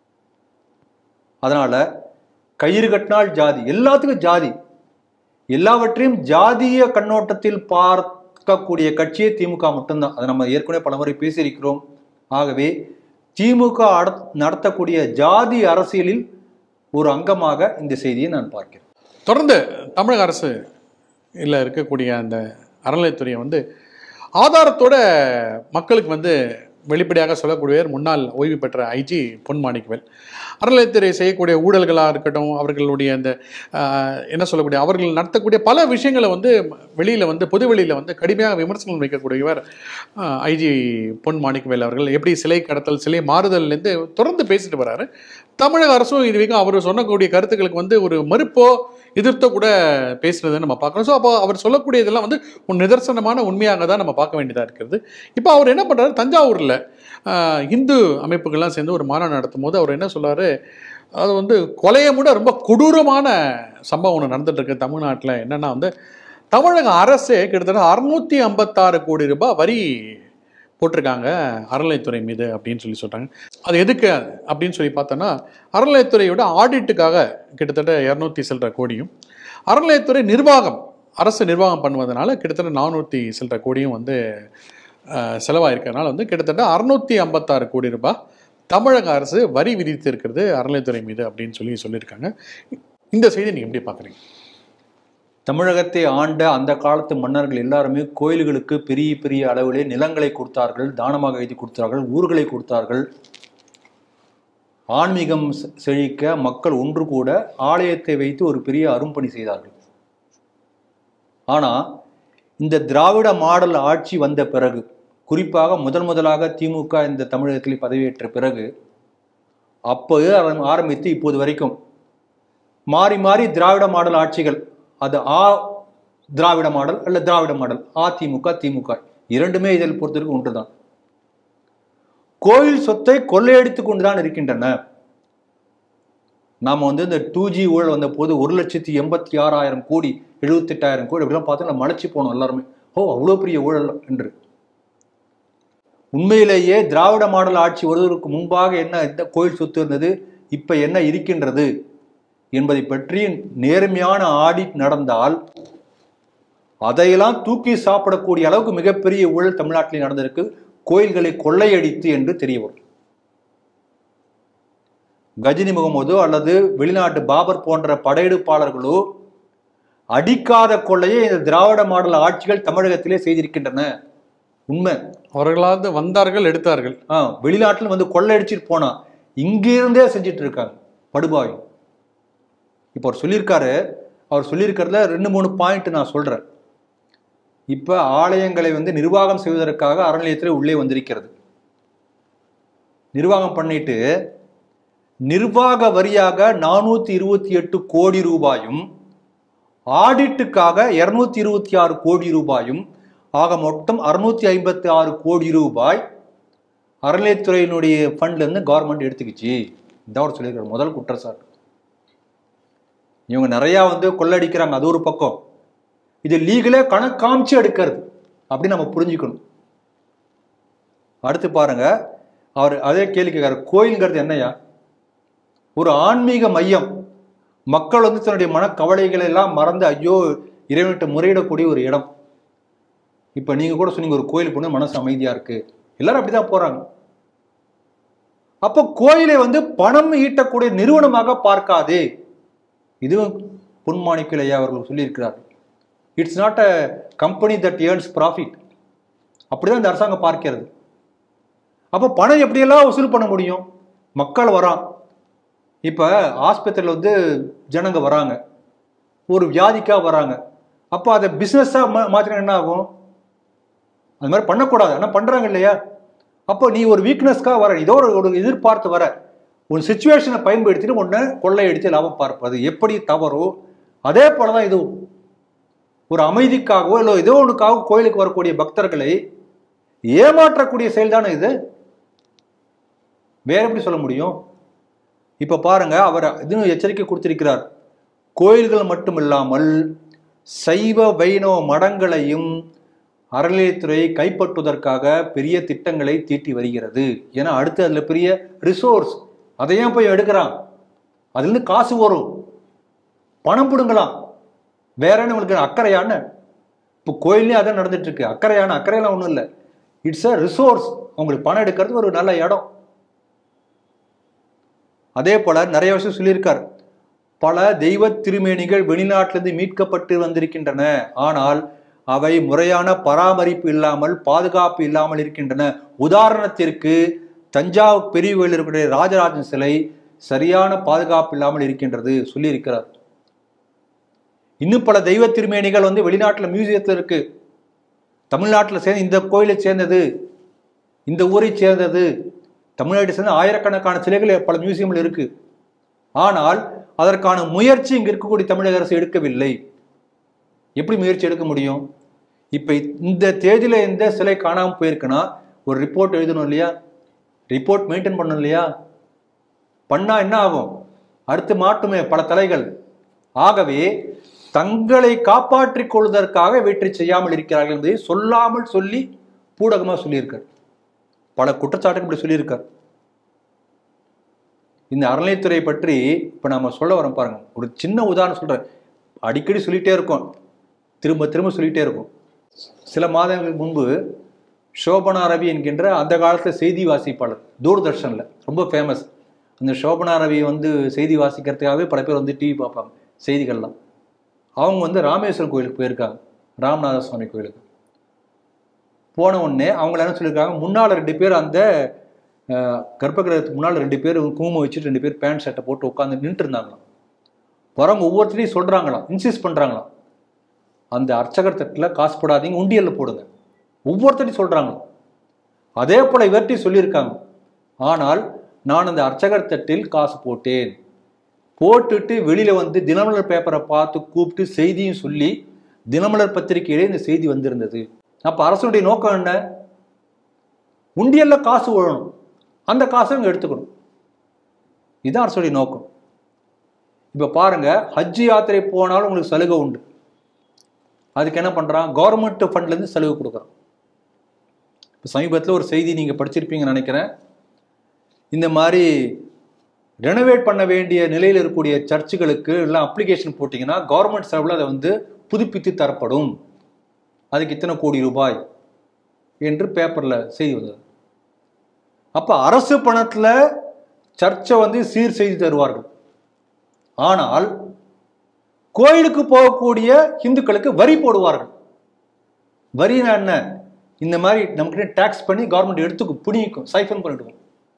அதனால கயிறு கட்டினால் ஜாதி எல்லாத்துக்கும் ஜாதி எல்லாவற்றையும் ஜாதிய கண்ணோட்டத்தில் பார்க்கக்கூடிய கட்சியே திமுக மட்டும்தான் அதை நம்ம ஏற்கனவே பலமுறை பேசியிருக்கிறோம் ஆகவே திமுக அட- நடத்தக்கூடிய ஜாதி அரசியலில் ஒரு அங்கமாக இந்த செய்தியை நான் பார்க்கிறேன் தொடர்ந்து தமிழக அரசு இல்லை இருக்கக்கூடிய அந்த அறநிலையத்துறையை வந்து ஆதாரத்தோட மக்களுக்கு வந்து வெளிப்படையாக சொல்லக்கூடியவர் முன்னாள் ஓய்வு பெற்ற ஐஜி பொன் மாணிக்கவேல் அறநிலையத்துறை செய்யக்கூடிய ஊழல்களாக இருக்கட்டும் அவர்களுடைய அந்த ஆஹ், என்ன சொல்லக்கூடிய அவர்கள் நடத்தக்கூடிய பல விஷயங்களை வந்து வெளியில் வந்து பொது வெளியில் வந்து கடுமையாக விமர்சனம் வைக்கக்கூடியவர் ஐஜி பொன் மாணிக்கவேல் அவர்கள் எப்படி சிலை கடத்தல் சிலை மாறுதல்லேருந்து தொடர்ந்து பேசிட்டு வராரு தமிழக அரசும் இது வரைக்கும் அவர் சொன்னக்கூடிய கருத்துக்களுக்கு வந்து ஒரு மறுப்போ எதிர்த்தோ கூட பேசுனதை நம்ம பார்க்குறோம் ஸோ அப்போ அவர் சொல்லக்கூடிய இதெல்லாம் வந்து ஒரு நிதர்சனமான உண்மையாக தான் நம்ம பார்க்க வேண்டியதாக இருக்கிறது இப்போ அவர் என்ன பண்ணுறாரு தஞ்சாவூரில் ஆஹ், இந்து அமைப்புகள்லாம் சேர்ந்து ஒரு மாநாடு நடத்தும் போது அவர் என்ன சொல்றாரு அது வந்து கொலையை விட ரொம்ப கொடூரமான சம்பவம் ஒன்று நடந்துட்டு இருக்கு தமிழ்நாட்டில் என்னன்னா வந்து தமிழக அரசே கிட்டத்தட்ட அறுநூத்தி ஐம்பத்தாறு கோடி ரூபாய் வரி போட்டிருக்காங்க அறநிலைத்துறை மீது அப்படின்னு சொல்லி சொல்றாங்க அது எதுக்கு அப்படின்னு சொல்லி பார்த்தோன்னா அறநிலையத்துறையோட ஆடிட்டுக்காக கிட்டத்தட்ட இரநூத்தி சில்லற கோடியும் அறநிலையத்துறை நிர்வாகம் அரசு நிர்வாகம் பண்ணுவதனால கிட்டத்தட்ட நானூற்றி சில்லற கோடியும் வந்து அஹ், செலவாயிருக்கறனால வந்து கிட்டத்தட்ட அறுநூத்தி ஐம்பத்தாறு கோடி ரூபாய் தமிழக அரசு வரி விதித்து இருக்கிறது அறநிலைத்துறை மீது அப்படின்னு சொல்லி சொல்லியிருக்காங்க இந்த செய்தி நீங்க எப்படி பாக்குறீங்க தமிழகத்தை ஆண்ட அந்த காலத்து மன்னர்கள் எல்லாருமே கோயில்களுக்கு பெரிய பெரிய அளவிலே நிலங்களை கொடுத்தார்கள் தானமாக எழுதி கொடுத்தார்கள் ஊர்களை கொடுத்தார்கள் ஆன்மீகம் செ- செழிக்க மக்கள் ஒன்று கூட ஆலயத்தை வைத்து ஒரு பெரிய அரும்பணி செய்தார்கள் ஆனா இந்த திராவிட மாடல் ஆட்சி வந்த பிறகு குறிப்பாக முதன் முதலாக திமுக இந்த தமிழகத்தில் பதவியேற்ற பிறகு அப்போது ஆரம்- ஆரம்பித்து இப்போது வரைக்கும் மாறி மாறி திராவிட மாடல் ஆட்சிகள் அது ஆ திராவிட மாடல் அல்ல திராவிட மாடல் அதிமுக திமுக இரண்டுமே இதில் பொறுத்தவரைக்கும் ஒன்றுதான் கோயில் சொத்தை கொள்ளையடித்துக் கொண்டுதான் இருக்கின்றன நாம வந்து இந்த டூ ஜி ஊழல் வந்த போது ஒரு லட்சத்தி எண்பத்தி ஆறாயிரம் கோடி எழுபத்தெட்டாயிரம் கோடி அப்படிலாம் பார்த்து நம்ம மலைச்சு போனோம் எல்லாருமே ஓ அவ்வளோ பெரிய ஊழல் என்று உண்மையிலேயே திராவிட மாடல் ஆட்சி வருவதற்கு முன்பாக என்ன எந்த கோயில் சொத்து இருந்தது இப்ப என்ன இருக்கின்றது என்பதை பற்றி நேர்மையான ஆடிட் நடந்தால் அதையெல்லாம் தூக்கி சாப்பிடக்கூடிய அளவுக்கு மிகப்பெரிய ஊழல் தமிழ்நாட்டில் நடந்திருக்கு கோயில்களை கொள்ளையடித்து என்று தெரிய வரும் கஜினி முகமதோ அல்லது வெளிநாட்டு பாபர் போன்ற படையெடுப்பாளர்களோ அடிக்காத கொள்ளையை இந்த திராவிட மாடல் ஆட்சிகள் தமிழகத்திலே செய்திருக்கின்றன உண்மை அவர்களாவது வந்தார்கள் எடுத்தார்கள் ஆ வெளிநாட்டில் வந்து கொள்ளையடிச்சிட்டு போனா இங்கிருந்தே செஞ்சுட்டு இருக்காங்க படுபாவி இப்போ அவர் சொல்லியிருக்காரு அவர் சொல்லியிருக்கிறதுல ரெண்டு மூணு பாயிண்ட் நான் சொல்றேன் இப்ப ஆலயங்களை வந்து நிர்வாகம் செய்வதற்காக அறநிலையத்தில் உள்ளே வந்திருக்கிறது நிர்வாகம் பண்ணிட்டு நிர்வாக வரியாக நானூத்தி இருபத்தி எட்டு கோடி ரூபாயும் ஆடிட்டுக்காக இருநூத்தி இருபத்தி ஆறு கோடி ரூபாயும் ஆக மொத்தம் அறுநூத்தி ஐம்பத்தி ஆறு கோடி ரூபாய் அறநிலையத்துறையினுடைய ஃபண்ட்ல இருந்து கவர்மெண்ட் எடுத்துக்கிச்சு இதான் அவர் சொல்லியிருக்காரு முதல் குற்றச்சாட்டு இவங்க நிறைய வந்து கொள்ளடிக்கிறாங்க அது ஒரு பக்கம் இது லீகலே கணக்கு காமிச்சு எடுக்கிறது அப்படின்னு நம்ம புரிஞ்சுக்கணும் அடுத்து பாருங்க அவர் அதே கேள்வி கேட்கிறாரு கோயில்ங்கிறது என்னையா ஒரு ஆன்மீக மையம் மக்கள் வந்து தன்னுடைய மனக்கவலைகளை எல்லாம் மறந்து ஐயோ இறைவன்கிட்ட முறையிடக்கூடிய ஒரு இடம் இப்ப நீங்க கூட சொன்னீங்க ஒரு கோயில் போன மனசு அமைதியா இருக்கு எல்லாரும் அப்படிதான் போறாங்க அப்போ கோயிலை வந்து பணம் ஈட்டக்கூடிய நிறுவனமாக பார்க்காதே இதுவும் பொன்மாணிக்கல் ஐயா அவர்கள் சொல்லியிருக்கிறார் it's not a company that earns profit அப்படிதான் இந்த அரசாங்கம் பார்க்கிறது அப்போ பணம் எப்படியெல்லாம் வசூல் பண்ண முடியும் மக்கள் வரான் இப்போ ஆஸ்பத்திரியில் வந்து ஜனங்க வராங்க ஒரு வியாதிக்காக வராங்க அப்போ அதை பிஸ்னஸாக மா மாற்றினா என்ன ஆகும் அது மாதிரி பண்ணக்கூடாது ஆனால் பண்ணுறாங்க இல்லையா அப்போ நீ ஒரு வீக்னஸ்க்காக வர ஏதோ ஒரு ஒரு எதிர்பார்த்து வர ஒரு சுச்சுவேஷனை பயன்படுத்திட்டு ஒன்று கொள்ளையடித்து லாபம் பார்ப்பது எப்படி தவறோ அதே போல தான் இதுவும் ஒரு அமைதிக்காகவோ இல்லை ஏதோ ஒன்றுக்காக கோயிலுக்கு வரக்கூடிய பக்தர்களை ஏமாற்றக்கூடிய செயல் தானே இது வேற எப்படி சொல்ல முடியும் இப்ப பாருங்க அவர் இதுன்னு எச்சரிக்கை கொடுத்திருக்கிறார் கோயில்கள் மட்டுமில்லாமல் சைவ வைணவ மடங்களையும் அறநிலையத்துறை கைப்பற்றுவதற்காக பெரிய திட்டங்களை தீட்டி வருகிறது ஏன்னா அடுத்து அதுல பெரிய ரிசோர்ஸ் அதையும் போய் எடுக்கிறான் அதுலேருந்து காசு வரும் பணம் பிடுங்கலாம் வேற என்ன உங்களுக்கு அக்கறையான இப்போ கோயிலையும் அதான் நடந்துட்டு இருக்கு அக்கறையான அக்கறையெல்லாம் ஒன்றும் இல்லை இட்ஸ் அ ரிசோர்ஸ் உங்களுக்கு பணம் எடுக்கிறது ஒரு நல்ல இடம் அதே போல நிறைய விஷயம் சொல்லியிருக்கார் பல தெய்வ திருமேனிகள் வெளிநாட்டிலிருந்து மீட்கப்பட்டு வந்திருக்கின்றன ஆனால் அவை முறையான பராமரிப்பு இல்லாமல் பாதுகாப்பு இல்லாமல் இருக்கின்றன உதாரணத்திற்கு தஞ்சாவூர் பெரிய கோயில் இருக்கக்கூடிய ராஜராஜன் சிலை சரியான பாதுகாப்பு இல்லாமல் இருக்கின்றது சொல்லியிருக்கிறார் இன்னும் பல தெய்வ திருமேனிகள் வந்து வெளிநாட்டில் மியூசியத்தில் இருக்கு தமிழ்நாட்டில் சேர்ந்து இந்த கோயிலை சேர்ந்தது இந்த ஊரை சேர்ந்தது தமிழ்நாட்டை சேர்ந்த ஆயிரக்கணக்கான சிலைகள் பல மியூசியமில் இருக்கு ஆனால் அதற்கான முயற்சி இங்க இருக்கக்கூடிய தமிழக அரசு எடுக்கவில்லை எப்படி முயற்சி எடுக்க முடியும் இப்ப இந்த தேதியில இந்த சிலை காணாம போயிருக்குன்னா ஒரு ரிப்போர்ட் எழுதணும் இல்லையா ரிப்போர்ட் மெயின்டைன் பண்ணணும் இல்லையா பண்ணா என்ன ஆகும் அடுத்து மாட்டுமே பல தலைகள் ஆகவே தங்களை காப்பாற்றிக் கொள்வதற்காக இவற்றை செய்யாமல் இருக்கிறார்கள் என்பதை சொல்லாமல் சொல்லி பூடகமா சொல்லியிருக்கார் பல குற்றச்சாட்டுகள் இப்படி சொல்லியிருக்கார் இந்த அறநிலைத்துறை பற்றி இப்ப நாம சொல்ல வரோம் பாருங்க ஒரு சின்ன உதாரணம் சொல்றேன் அடிக்கடி சொல்லிட்டே இருக்கோம் திரும்ப திரும்ப சொல்லிட்டே இருக்கும் சில மாதங்களுக்கு முன்பு சோபனா ரவி என்கின்ற அந்த காலத்தில் செய்தி வாசிப்பாளர் தூர்தர்ஷனில் ரொம்ப ஃபேமஸ் அந்த சோபனா ரவி வந்து செய்தி வாசிக்கிறதுக்காகவே பல பேர் வந்து டிவி பார்ப்பாங்க செய்திகள்லாம் அவங்க வந்து ராமேஸ்வரம் கோயிலுக்கு போயிருக்காங்க ராமநாத சுவாமி கோயிலுக்கு போன உடனே அவங்கள என்ன சொல்லியிருக்காங்க முன்னால் ரெண்டு பேர் அந்த அஹ், கர்ப்பகிரகத்துக்கு முன்னால் ரெண்டு பேர் குங்குமம் வச்சுட்டு ரெண்டு பேர் பேண்ட் ஷர்ட்டை போட்டு உட்காந்து நின்றுட்டு இருந்தாங்களாம் வரவங்க ஒவ்வொருத்தரையும் சொல்கிறாங்களாம் இன்சிஸ்ட் பண்ணுறாங்களாம் அந்த அர்ச்சகர் தட்டில் காசு போடாதீங்க உண்டியலில் போடுங்க ஒவ்வொருத்தரையும் சொல்கிறாங்க அதே போல் இவர்கிட்டையும் சொல்லியிருக்காங்க ஆனால் நான் அந்த அர்ச்சகர் தட்டில் காசு போட்டேன் போட்டுட்டு வெளியில் வந்து தினமலர் பேப்பரை பார்த்து கூப்பிட்டு செய்தியும் சொல்லி தினமலர் பத்திரிகையிலே இந்த செய்தி வந்திருந்தது அப்போ அரசனுடைய நோக்கம் என்ன உண்டியல்ல காசு விழணும் அந்த காசை இவங்க எடுத்துக்கணும் இதுதான் அரசுடைய நோக்கம் இப்போ பாருங்க ஹஜ் யாத்திரை போனாலும் உங்களுக்கு சலுகை உண்டு அதுக்கு என்ன பண்ணுறான் கவர்மெண்ட் ஃபண்ட்லேருந்து சலுகை கொடுக்குறான் இப்போ சமீபத்தில் ஒரு செய்தி நீங்கள் படிச்சிருப்பீங்கன்னு நினைக்கிறேன் இந்த மாதிரி ரெனோவேட் பண்ண வேண்டிய நிலையில் இருக்கக்கூடிய சர்ச்சுகளுக்கு எல்லாம் அப்ளிகேஷன் போட்டிங்கன்னா கவர்மெண்ட் செலவில் அதை வந்து புதுப்பித்து தரப்படும் அதுக்கு இத்தனை கோடி ரூபாய் என்று பேப்பரில் செய்தி வந்தது அப்போ அரசு பணத்தில் சர்ச்சை வந்து சீர் செய்து தருவார்கள் ஆனால் கோயிலுக்கு போகக்கூடிய இந்துக்களுக்கு வரி போடுவார்கள் வரினா என்ன இந்த மாதிரி நமக்கு டேக்ஸ் பண்ணி கவர்மெண்ட் எடுத்துக்கும் பிடிக்கும் சைஃபன் பண்ணிடுவோம்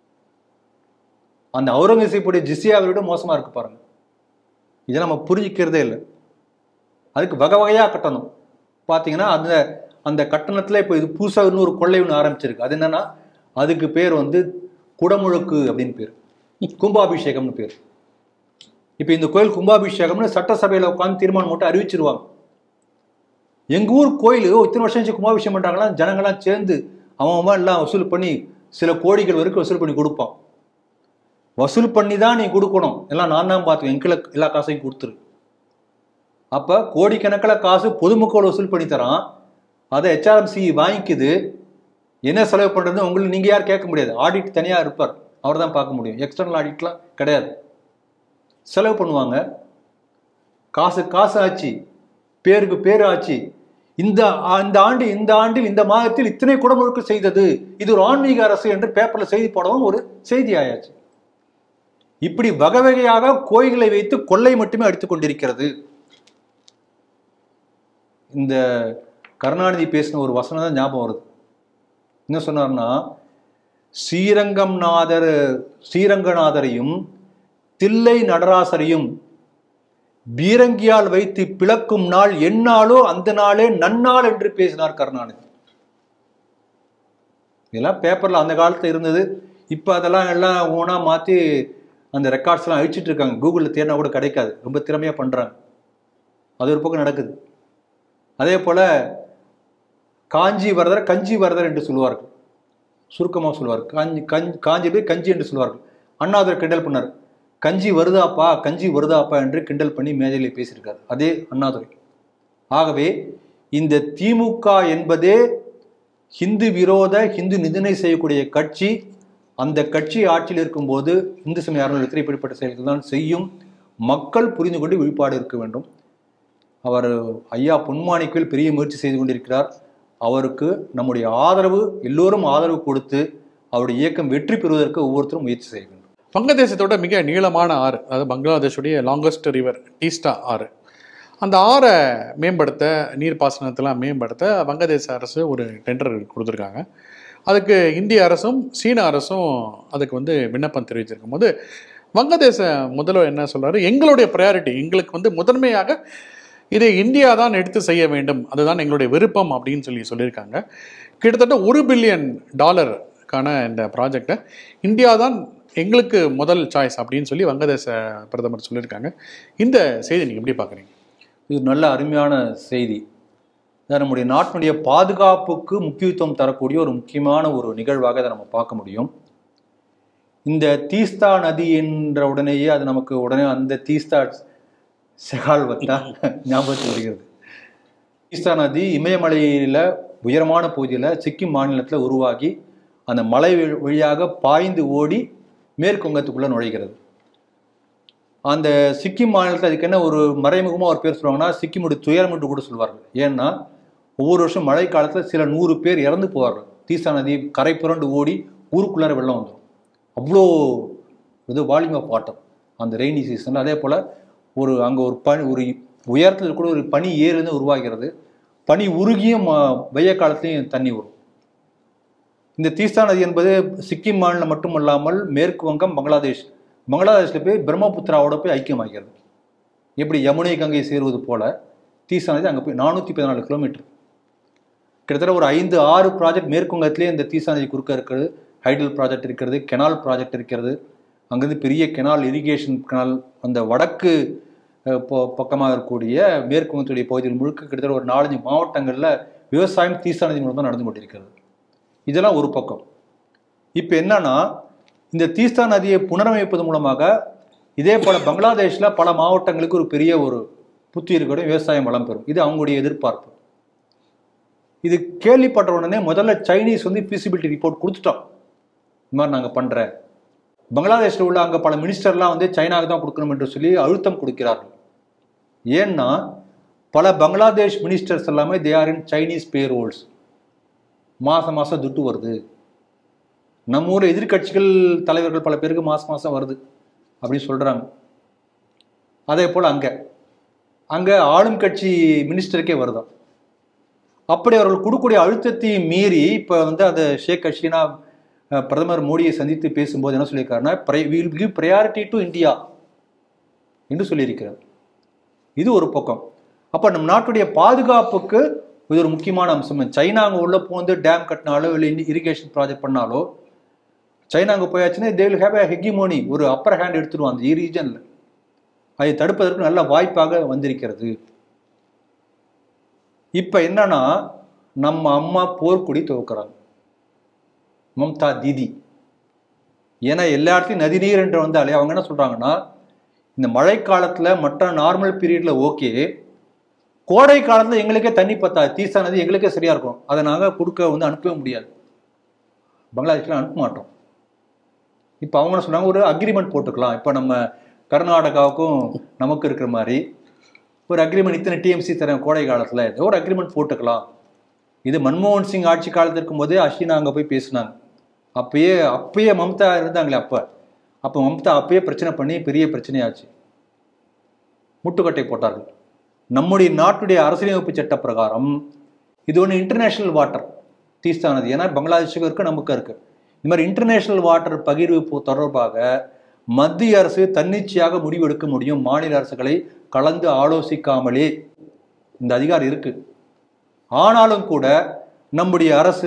அந்த அவுரங்கசீப்புடைய ஜிசியாவை விட மோசமா இருக்கு பாருங்க இதை நம்ம புரிஞ்சிக்கிறதே இல்லை அதுக்கு வகை வகையா கட்டணும் பார்த்தீங்கன்னா அந்த அந்த கட்டணத்துல இப்போ இது புதுசாக இன்னொரு கொள்ளை ஒன்று ஆரம்பிச்சிருக்கு அது என்னன்னா அதுக்கு பேர் வந்து குடமுழுக்கு அப்படின்னு பேர் கும்பாபிஷேகம்னு பேர் இப்போ இந்த கோயில் கும்பாபிஷேகம்னு சட்டசபையில் உட்காந்து தீர்மானம் போட்டு அறிவிச்சிருவாங்க எங்க ஊர் கோயில் இத்தனை வருஷம் கழிச்சு கும்பாபிஷேகம் பண்றாங்களா ஜனங்கள்லாம் சேர்ந்து அவன் அவன் எல்லாம் வசூல் பண்ணி சில கோடிகள் வரைக்கும் வசூல் பண்ணி கொடுப்பான் வசூல் பண்ணி தான் நீ கொடுக்கணும் எல்லாம் நான் தான் பார்த்துக்கேன் எங்களை எல்லா காசையும் கொடுத்துரு அப்ப கோடிக்கணக்கில் காசு பொதுமக்கள் வசூல் பண்ணி தரான் அதை ஹெச்ஆர்எம்சி வாங்கிக்குது என்ன செலவு பண்றது உங்களுக்கு நீங்க யாரும் கேட்க முடியாது ஆடிட் தனியா இருப்பார் அவர் தான் பார்க்க முடியும் எக்ஸ்டர்னல் ஆடிட்லாம் கிடையாது செலவு பண்ணுவாங்க காசு காசு ஆச்சு பேருக்கு பேர் ஆச்சு இந்த ஆ- இந்த ஆண்டு இந்த ஆண்டில் இந்த மாதத்தில் இத்தனை குடமுழுக்கு செய்தது இது ஒரு ஆன்மீக அரசு என்று பேப்பர்ல செய்தி போடவும் ஒரு செய்தி ஆயாச்சு இப்படி வகை வகையாக கோயில்களை வைத்து கொள்ளை மட்டுமே அடித்துக் கொண்டிருக்கிறது இந்த கருணாநிதி பேசின ஒரு வசனம் தான் ஞாபகம் வருது என்ன சொன்னார்னா ஸ்ரீரங்கம் நாதர் ஸ்ரீரங்கநாதரையும் தில்லை நடராசரையும் பீரங்கியால் வைத்து பிளக்கும் நாள் எந்நாளோ அந்த நாளே நன்னாள் என்று பேசினார் கருணாநிதி இதெல்லாம் பேப்பர்ல அந்த காலத்துல இருந்தது இப்ப அதெல்லாம் எல்லாம் ஓனா மாத்தி அந்த ரெக்கார்ட்ஸ் எல்லாம் அழிச்சிட்டு இருக்காங்க கூகுள்ல தேடினா கூட கிடைக்காது ரொம்ப திறமையா பண்றாங்க அது ஒரு பக்கம் நடக்குது அதே போல காஞ்சி வரதர் கஞ்சி வரதர் என்று சொல்லுவார்கள் சுருக்கமா சொல்லுவார் காஞ்சி கஞ்சி காஞ்சி போய் கஞ்சி என்று சொல்லுவார்கள் அண்ணாதுரை கிண்டல் பண்ணார் கஞ்சி வருதாப்பா கஞ்சி வருதாப்பா என்று கிண்டல் பண்ணி மேஜையிலே பேசியிருக்கார் அதே அண்ணாதுரை ஆகவே இந்த திமுக என்பதே ஹிந்து விரோத ஹிந்து நிந்தனை செய்யக்கூடிய கட்சி அந்த கட்சி ஆட்சியில் இருக்கும்போது இந்து சமய அறநிலையத்தில் இப்படிப்பட்ட செயல்கள் தான் செய்யும் மக்கள் புரிந்து கொண்டு விழிப்பாடு இருக்க வேண்டும் அவர் ஐயா பொன்மாணிக்கல் பெரிய முயற்சி செய்து கொண்டிருக்கிறார் அவருக்கு நம்முடைய ஆதரவு எல்லோரும் ஆதரவு கொடுத்து அவருடைய இயக்கம் வெற்றி பெறுவதற்கு ஒவ்வொருத்தரும் முயற்சி செய்ய வேண்டும் வங்கதேசத்தோட மிக நீளமான ஆறு அதாவது பங்களாதேஷுடைய லாங்கஸ்ட் ரிவர் டீஸ்டா ஆறு அந்த ஆறை மேம்படுத்த நீர்ப்பாசனத்தெல்லாம் மேம்படுத்த வங்கதேச அரசு ஒரு டெண்டர் கொடுத்துருக்காங்க அதுக்கு இந்திய அரசும் சீன அரசும் அதுக்கு வந்து விண்ணப்பம் தெரிவிச்சிருக்கும் போது வங்கதேச முதல்வர் என்ன சொல்றாரு எங்களுடைய ப்ரையாரிட்டி எங்களுக்கு வந்து முதன்மையாக இதை இந்தியா தான் எடுத்து செய்ய வேண்டும் அதுதான் எங்களுடைய விருப்பம் அப்படின்னு சொல்லி சொல்லியிருக்காங்க கிட்டத்தட்ட ஒரு பில்லியன் டாலருக்கான இந்த ப்ராஜெக்டை இந்தியா தான் எங்களுக்கு முதல் சாய்ஸ் அப்படின்னு சொல்லி வங்கதேச பிரதமர் சொல்லியிருக்காங்க இந்த செய்தி நீங்கள் எப்படி பார்க்குறீங்க இது நல்ல அருமையான செய்தி இதை நம்முடைய நாட்டினுடைய பாதுகாப்புக்கு முக்கியத்துவம் தரக்கூடிய ஒரு முக்கியமான ஒரு நிகழ்வாக இதை நம்ம பார்க்க முடியும் இந்த தீஸ்தா நதி என்ற உடனேயே அது நமக்கு உடனே அந்த தீஸ்தா செகால் வத்தா ஞாபகத்துக்கு வருகிறது தீஸ்தா நதி இமயமலையில உயரமான பகுதியில் சிக்கிம் மாநிலத்தில் உருவாகி அந்த மலை வழி- வழியாக பாய்ந்து ஓடி மேற்கு வங்கத்துக்குள்ள நுழைகிறது அந்த சிக்கிம் மாநிலத்தில் அதுக்கு என்ன ஒரு மறைமுகமாக ஒரு பேர் சொல்லுவாங்கன்னா சிக்கிமுடைய துயரம் என்று கூட சொல்வார்கள் ஏன்னா ஒவ்வொரு வருஷம் மழை காலத்தில் சில நூறு பேர் இறந்து போவார்கள் தீசா நதி கரை புரண்டு ஓடி ஊருக்குள்ளார வெள்ளம் வந்துடும் அவ்வளோ இது வால்யூம் ஆஃப் வாட்டர் அந்த ரெய்னி சீசனில் அதே போல் ஒரு அங்கே ஒரு பனி ஒரு உயரத்தில் கூட ஒரு பனி ஏறுந்து உருவாகிறது பனி உருகியும் ம- வெய்ய காலத்துலையும் தண்ணி வரும் இந்த தீஸ்தா நதி என்பது சிக்கிம் மாநிலம் மட்டுமல்லாமல் மேற்கு வங்கம் பங்களாதேஷ் பங்களாதேஷில் போய் பிரம்மபுத்திராவோட போய் ஐக்கியமாகிறது எப்படி யமுனை கங்கை சேருவது போல தீஸ்தா நதி அங்கே போய் நானூற்றி பதினாலு கிலோமீட்டர் கிட்டத்தட்ட ஒரு ஐந்து ஆறு ப்ராஜெக்ட் மேற்கு வங்கத்திலே இந்த தீஸ்தா நதி குறுக்க இருக்கிறது ஹைடல் ப்ராஜெக்ட் இருக்கிறது கெனால் ப்ராஜெக்ட் இருக்கிறது அங்கேருந்து பெரிய கெனால் இரிகேஷன் கெனால் அந்த வடக்கு அஹ், ப- பக்கமாக இருக்கக்கூடிய மேற்கு வங்கத்துடைய பகுதியில் முழுக்க கிட்டத்தட்ட ஒரு நாலஞ்சு மாவட்டங்களில் விவசாயம் தீஸ்தா நதி மூலம் தான் நடந்து கொண்டிருக்கிறது இதெல்லாம் ஒரு பக்கம் இப்போ என்னன்னா இந்த தீஸ்தா நதியை புனரமைப்பது மூலமாக இதே போல பங்களாதேஷ்ல பல மாவட்டங்களுக்கு ஒரு பெரிய ஒரு புத்துயிர்கூட விவசாயம் வளம் பெறும் இது அவங்களுடைய எதிர்பார்ப்பு இது கேள்விப்பட்ட உடனே முதல்ல சைனீஸ் வந்து ஃபீசிபிலிட்டி ரிப்போர்ட் கொடுத்துட்டோம் இந்த மாதிரி நாங்கள் பண்ணுறேன் பங்களாதேஷில் உள்ள அங்கே பல மினிஸ்டர்லாம் வந்து சைனாவுக்கு தான் கொடுக்கணும் என்று சொல்லி அழுத்தம் கொடுக்கிறார்கள் ஏன்னா பல பங்களாதேஷ் மினிஸ்டர்ஸ் எல்லாமே they are in Chinese payrolls மாதம் மாதம் துட்டு வருது நம்ம ஊர் எதிர்க்கட்சிகள் தலைவர்கள் பல பேருக்கு மாதம் மாதம் வருது அப்படின்னு சொல்கிறாங்க அதே போல் அங்கே அங்கே ஆளும் கட்சி மினிஸ்டருக்கே வருதாம் அப்படி அவர்கள் கொடுக்கக்கூடிய அழுத்தத்தை மீறி இப்போ வந்து அந்த ஷேக் ஹசீனா அஹ், பிரதமர் மோடியை சந்தித்து பேசும்போது என்ன சொல்லியிருக்காருன்னா will give priority to India என்று சொல்லியிருக்கிறார் இது ஒரு பக்கம் அப்போ நம் நாட்டுடைய பாதுகாப்புக்கு இது ஒரு முக்கியமான அம்சம் சைனா அங்கே உள்ள போந்து டேம் கட்டினாலோ இல்லை இரிகேஷன் ப்ராஜெக்ட் பண்ணாலோ சைனா அங்கே போயாச்சுன்னா தே வில் ஹேவ் ஹெகிமோனி ஒரு அப்பர் ஹேண்ட் எடுத்துருவாங்க அந்த ரீஜனில் அதை தடுப்பதற்கு நல்ல வாய்ப்பாக வந்திருக்கிறது இப்போ என்னன்னா நம்ம அம்மா போர்க்குடி துவக்கிறாங்க மம்தா தீதி ஏன்னா எல்லா இடத்துலையும் நதிநீர் என்று வந்தாலே அவங்க என்ன சொல்றாங்கன்னா இந்த மழை காலத்துல மற்ற நார்மல் பீரியட்ல ஓகே கோடை காலத்துல எங்களுக்கே தண்ணி பத்தாது தீசா நதி எங்களுக்கே சரியா இருக்கும் அதை நாங்க கொடுக்க வந்து அனுப்பவே முடியாது பங்களாதேஷ்ல அனுப்ப மாட்டோம் இப்போ அவங்க என்ன சொன்னாங்க ஒரு அக்ரிமெண்ட் போட்டுக்கலாம் இப்போ நம்ம கர்நாடகாவுக்கும் நமக்கு இருக்கிற மாதிரி ஒரு அக்ரிமெண்ட் இத்தனை டிஎம்சி தரேன் கோடை காலத்தில் ஏதோ ஒரு அக்ரிமெண்ட் போட்டுக்கலாம் இது மன்மோகன் சிங் ஆட்சி காலத்தில் இருக்கும்போதே அஷினா அங்கே போய் பேசினாங்க அப்பயே அப்பயே மம்தா இருந்தாங்களே அப்போ அப்போ மம்தா அப்பயே பிரச்சனை பண்ணி பெரிய பிரச்சனையாச்சு முட்டுக்கட்டை போட்டார்கள் நம்முடைய நாட்டுடைய அரசியலமைப்பு சட்ட பிரகாரம் இது ஒன்று இன்டர்நேஷனல் வாட்டர் தீஸ்தா நதி ஏன்னா பங்களாதேஷுக்கு இருக்கு நமக்கு இருக்கு இந்த மாதிரி இன்டர்நேஷனல் வாட்டர் பகிர்வு போ- தொடர்பாக மத்திய அரசு தன்னிச்சையாக முடிவெடுக்க முடியும் மாநில அரசுகளை கலந்து ஆலோசிக்காமலே இந்த அதிகாரம் இருக்கு ஆனாலும் கூட நம்முடைய அரசு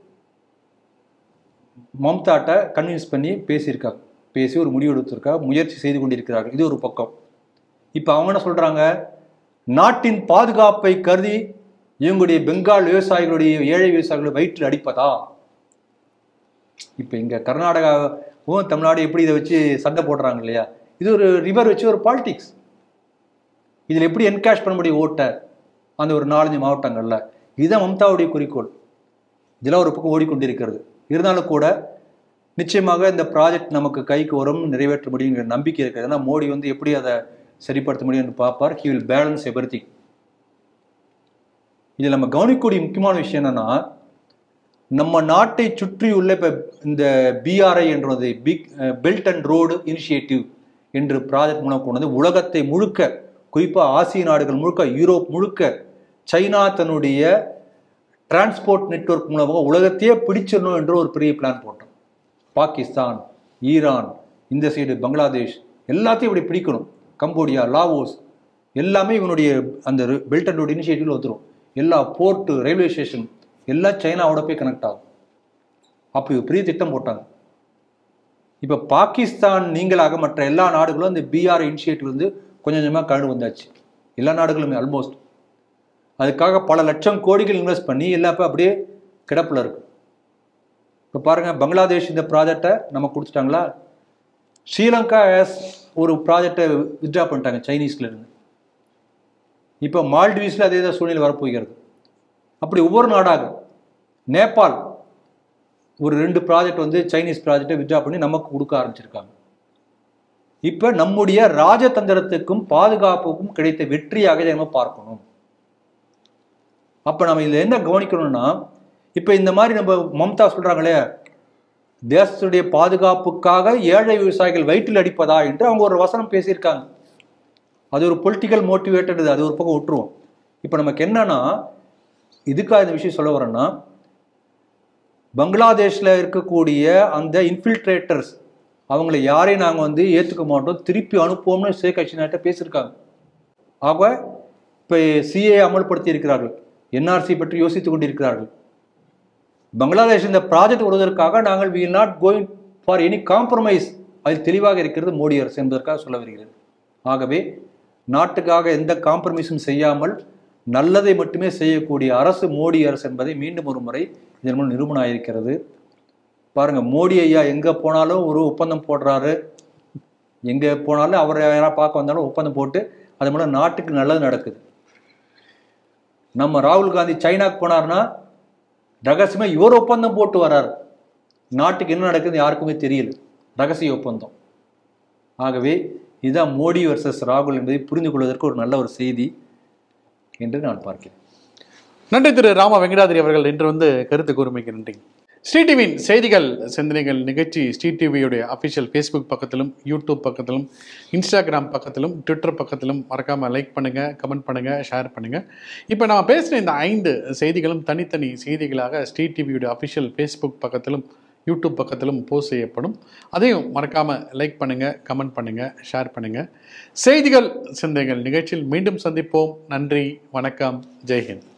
மம்தாட்ட கன்வின்ஸ் பண்ணி பேசியிருக்காங்க பேசி ஒரு முடிவு எடுத்திருக்காங்க முயற்சி செய்து கொண்டிருக்கிறார்கள் இது ஒரு பக்கம் இப்போ அவங்க என்ன சொல்றாங்க நாட்டின் பாதுகாப்பை கருதி இவங்களுடைய பெங்கால் விவசாயிகளுடைய ஏழை விவசாயிகளை வயிற்றில் அடிப்பதா இப்போ இங்க கர்நாடகாவும் தமிழ்நாடு எப்படி இதை வச்சு சண்டை போடுறாங்க இல்லையா இது ஒரு ரிவர் வச்சு ஒரு பாலிடிக்ஸ் இதில் எப்படி என்கேஷ் பண்ண முடியும் ஓட்டை அந்த ஒரு நாலஞ்சு மாவட்டங்கள்ல இதுதான் மம்தாவுடைய குறிக்கோள் இதெல்லாம் ஒரு பக்கம் ஓடிக்கொண்டிருக்கிறது இருந்தாலும் கூட நிச்சயமாக இந்த ப்ராஜெக்ட் நமக்கு கைக்கு வரும் நிறைவேற்ற முடியுங்கிற நம்பிக்கை இருக்குது ஏன்னா மோடி வந்து எப்படி அதை சரிப்படுத்த முடியும்னு பார்ப்பார் ஹி வில் பேலன்ஸ் எவ்ரி இதில் நம்ம கவனிக்கக்கூடிய முக்கியமான விஷயம் என்னன்னா நம்ம நாட்டை சுற்றியுள்ள இப்போ இந்த பிஆர்ஐ என்றது big belt and road initiative என்று ப்ராஜெக்ட் மூலம் கொண்டு வந்து உலகத்தை முழுக்க குறிப்பாக ஆசிய நாடுகள் முழுக்க யூரோப் முழுக்க சைனா தன்னுடைய டிரான்ஸ்போர்ட் நெட்வொர்க் மூலமாக உலகத்தையே பிடிச்சிடணும் என்று ஒரு பெரிய பிளான் போட்டோம் பாகிஸ்தான் ஈரான் இந்த சைடு பங்களாதேஷ் எல்லாத்தையும் இப்படி பிடிக்கணும் கம்போடியா லாவோஸ் எல்லாமே இவனுடைய அந்த பெல்ட் அண்ட் ரோடு இனிஷியேட்டிவ்ல வந்துடும் எல்லா போர்ட்டு ரயில்வே ஸ்டேஷன் எல்லாம் சைனாவோட போய் கனெக்ட் ஆகும் அப்படி ஒரு பெரிய திட்டம் போட்டாங்க இப்போ பாகிஸ்தான் நீங்களாக மற்ற எல்லா நாடுகளும் இந்த பிஆர் இனிஷியேட்டிவ் வந்து கொஞ்சம் கொஞ்சமாக கண்டு வந்தாச்சு எல்லா நாடுகளுமே ஆல்மோஸ்ட் அதுக்காக பல லட்சம் கோடிகள் இன்வெஸ்ட் பண்ணி எல்லாமே அப்படியே கிடப்பில் இருக்கு இப்போ பாருங்க பங்களாதேஷ் இந்த ப்ராஜெக்டை நம்ம கொடுத்துட்டாங்களா ஸ்ரீலங்கா as ஒரு ப்ராஜெக்டை வித்ட்ரா பண்ணிட்டாங்க சைனீஸ்ல இருந்து இப்போ மால்டீவ்ஸில் அதே தான் சூழ்நிலை வரப்போகிறது அப்படி ஒவ்வொரு நாடாக நேபாள் ஒரு ரெண்டு ப்ராஜெக்ட் வந்து சைனீஸ் ப்ராஜெக்டை வித்ட்ரா பண்ணி நமக்கு கொடுக்க ஆரம்பிச்சிருக்காங்க இப்போ நம்முடைய ராஜதந்திரத்துக்கும் பாதுகாப்புக்கும் கிடைத்த வெற்றியாக இதை நம்ம பார்க்கணும் அப்போ நம்ம இதில் என்ன கவனிக்கணும்னா இப்போ இந்த மாதிரி நம்ம மம்தா சொல்றாங்களே தேசத்துடைய பாதுகாப்புக்காக ஏழை விவசாயிகள் வயிற்றில் அடிப்பதா என்று அவங்க ஒரு வசனம் பேசியிருக்காங்க அது ஒரு பொலிட்டிக்கல் மோட்டிவேட்டட் அது ஒரு பக்கம் விட்டுருவோம் இப்போ நமக்கு என்னன்னா இதுக்காக இந்த விஷயம் சொல்ல வரேன்னா பங்களாதேஷ்ல இருக்கக்கூடிய அந்த இன்ஃபில்ட்ரேட்டர்ஸ் அவங்கள யாரையும் நாங்கள் வந்து ஏற்றுக்க மாட்டோம் திருப்பி அனுப்புவோம்னு ஷேக் ஹசீனாட்ட பேசியிருக்காங்க ஆக இப்போ சிஏ அமல்படுத்தி இருக்கிறார்கள் என்ஆர்சி பற்றி யோசித்துக் கொண்டிருக்கிறார்கள் பங்களாதேஷ் இந்த ப்ராஜெக்ட் வருவதற்காக நாங்கள் we not going for any compromise அதில் தெளிவாக இருக்கிறது மோடி அரசு என்பதற்காக சொல்ல வருகிறது ஆகவே நாட்டுக்காக எந்த காம்ப்ரமைஸும் செய்யாமல் நல்லதை மட்டுமே செய்யக்கூடிய அரசு மோடி அரசு என்பதை மீண்டும் ஒரு முறை இதன் மூலம் நிரூபணம் ஆயிருக்கிறது பாருங்க மோடி ஐயா எங்க போனாலும் ஒரு ஒப்பந்தம் போடுறாரு எங்க போனாலும் அவரை யாராவது பார்க்க வந்தாலும் ஒப்பந்தம் போட்டு அது மூலம் நாட்டுக்கு நல்லது நடக்குது நம்ம ராகுல் காந்தி சைனாக்கு போனார்னா ரகசியமா இவர் ஒப்பந்தம் போட்டு வர்றாரு நாட்டுக்கு என்ன நடக்குதுன்னு யாருக்குமே தெரியல ரகசிய ஒப்பந்தம் ஆகவே இதுதான் மோடி வர்சஸ் ராகுல் என்பதை புரிந்து கொள்வதற்கு ஒரு நல்ல ஒரு செய்தி என்று நான் பார்க்கிறேன் நன்றி திரு ராம வெங்கடாதிரி அவர்கள் இன்று வந்து கருத்து கூர்மைக்கு நன்றி ஸ்ரீ டிவியின் செய்திகள் சிந்தனைகள் நிகழ்ச்சி ஸ்ரீ டிவியுடைய அஃபிஷியல் ஃபேஸ்புக் பக்கத்திலும் யூடியூப் பக்கத்திலும் இன்ஸ்டாகிராம் பக்கத்திலும் ட்விட்டர் பக்கத்திலும் மறக்காமல் லைக் பண்ணுங்கள் கமெண்ட் பண்ணுங்கள் ஷேர் பண்ணுங்கள் இப்போ நான் பேசின இந்த ஐந்து செய்திகளும் தனித்தனி செய்திகளாக ஸ்ரீ டிவியுடைய அஃபிஷியல் ஃபேஸ்புக் பக்கத்திலும் யூடியூப் பக்கத்திலும் போஸ்ட் செய்யப்படும் அதையும் மறக்காமல் லைக் பண்ணுங்கள் கமெண்ட் பண்ணுங்கள் ஷேர் பண்ணுங்கள் செய்திகள் சிந்தனைகள் நிகழ்ச்சியில் மீண்டும் சந்திப்போம் நன்றி வணக்கம் ஜெய்ஹிந்த்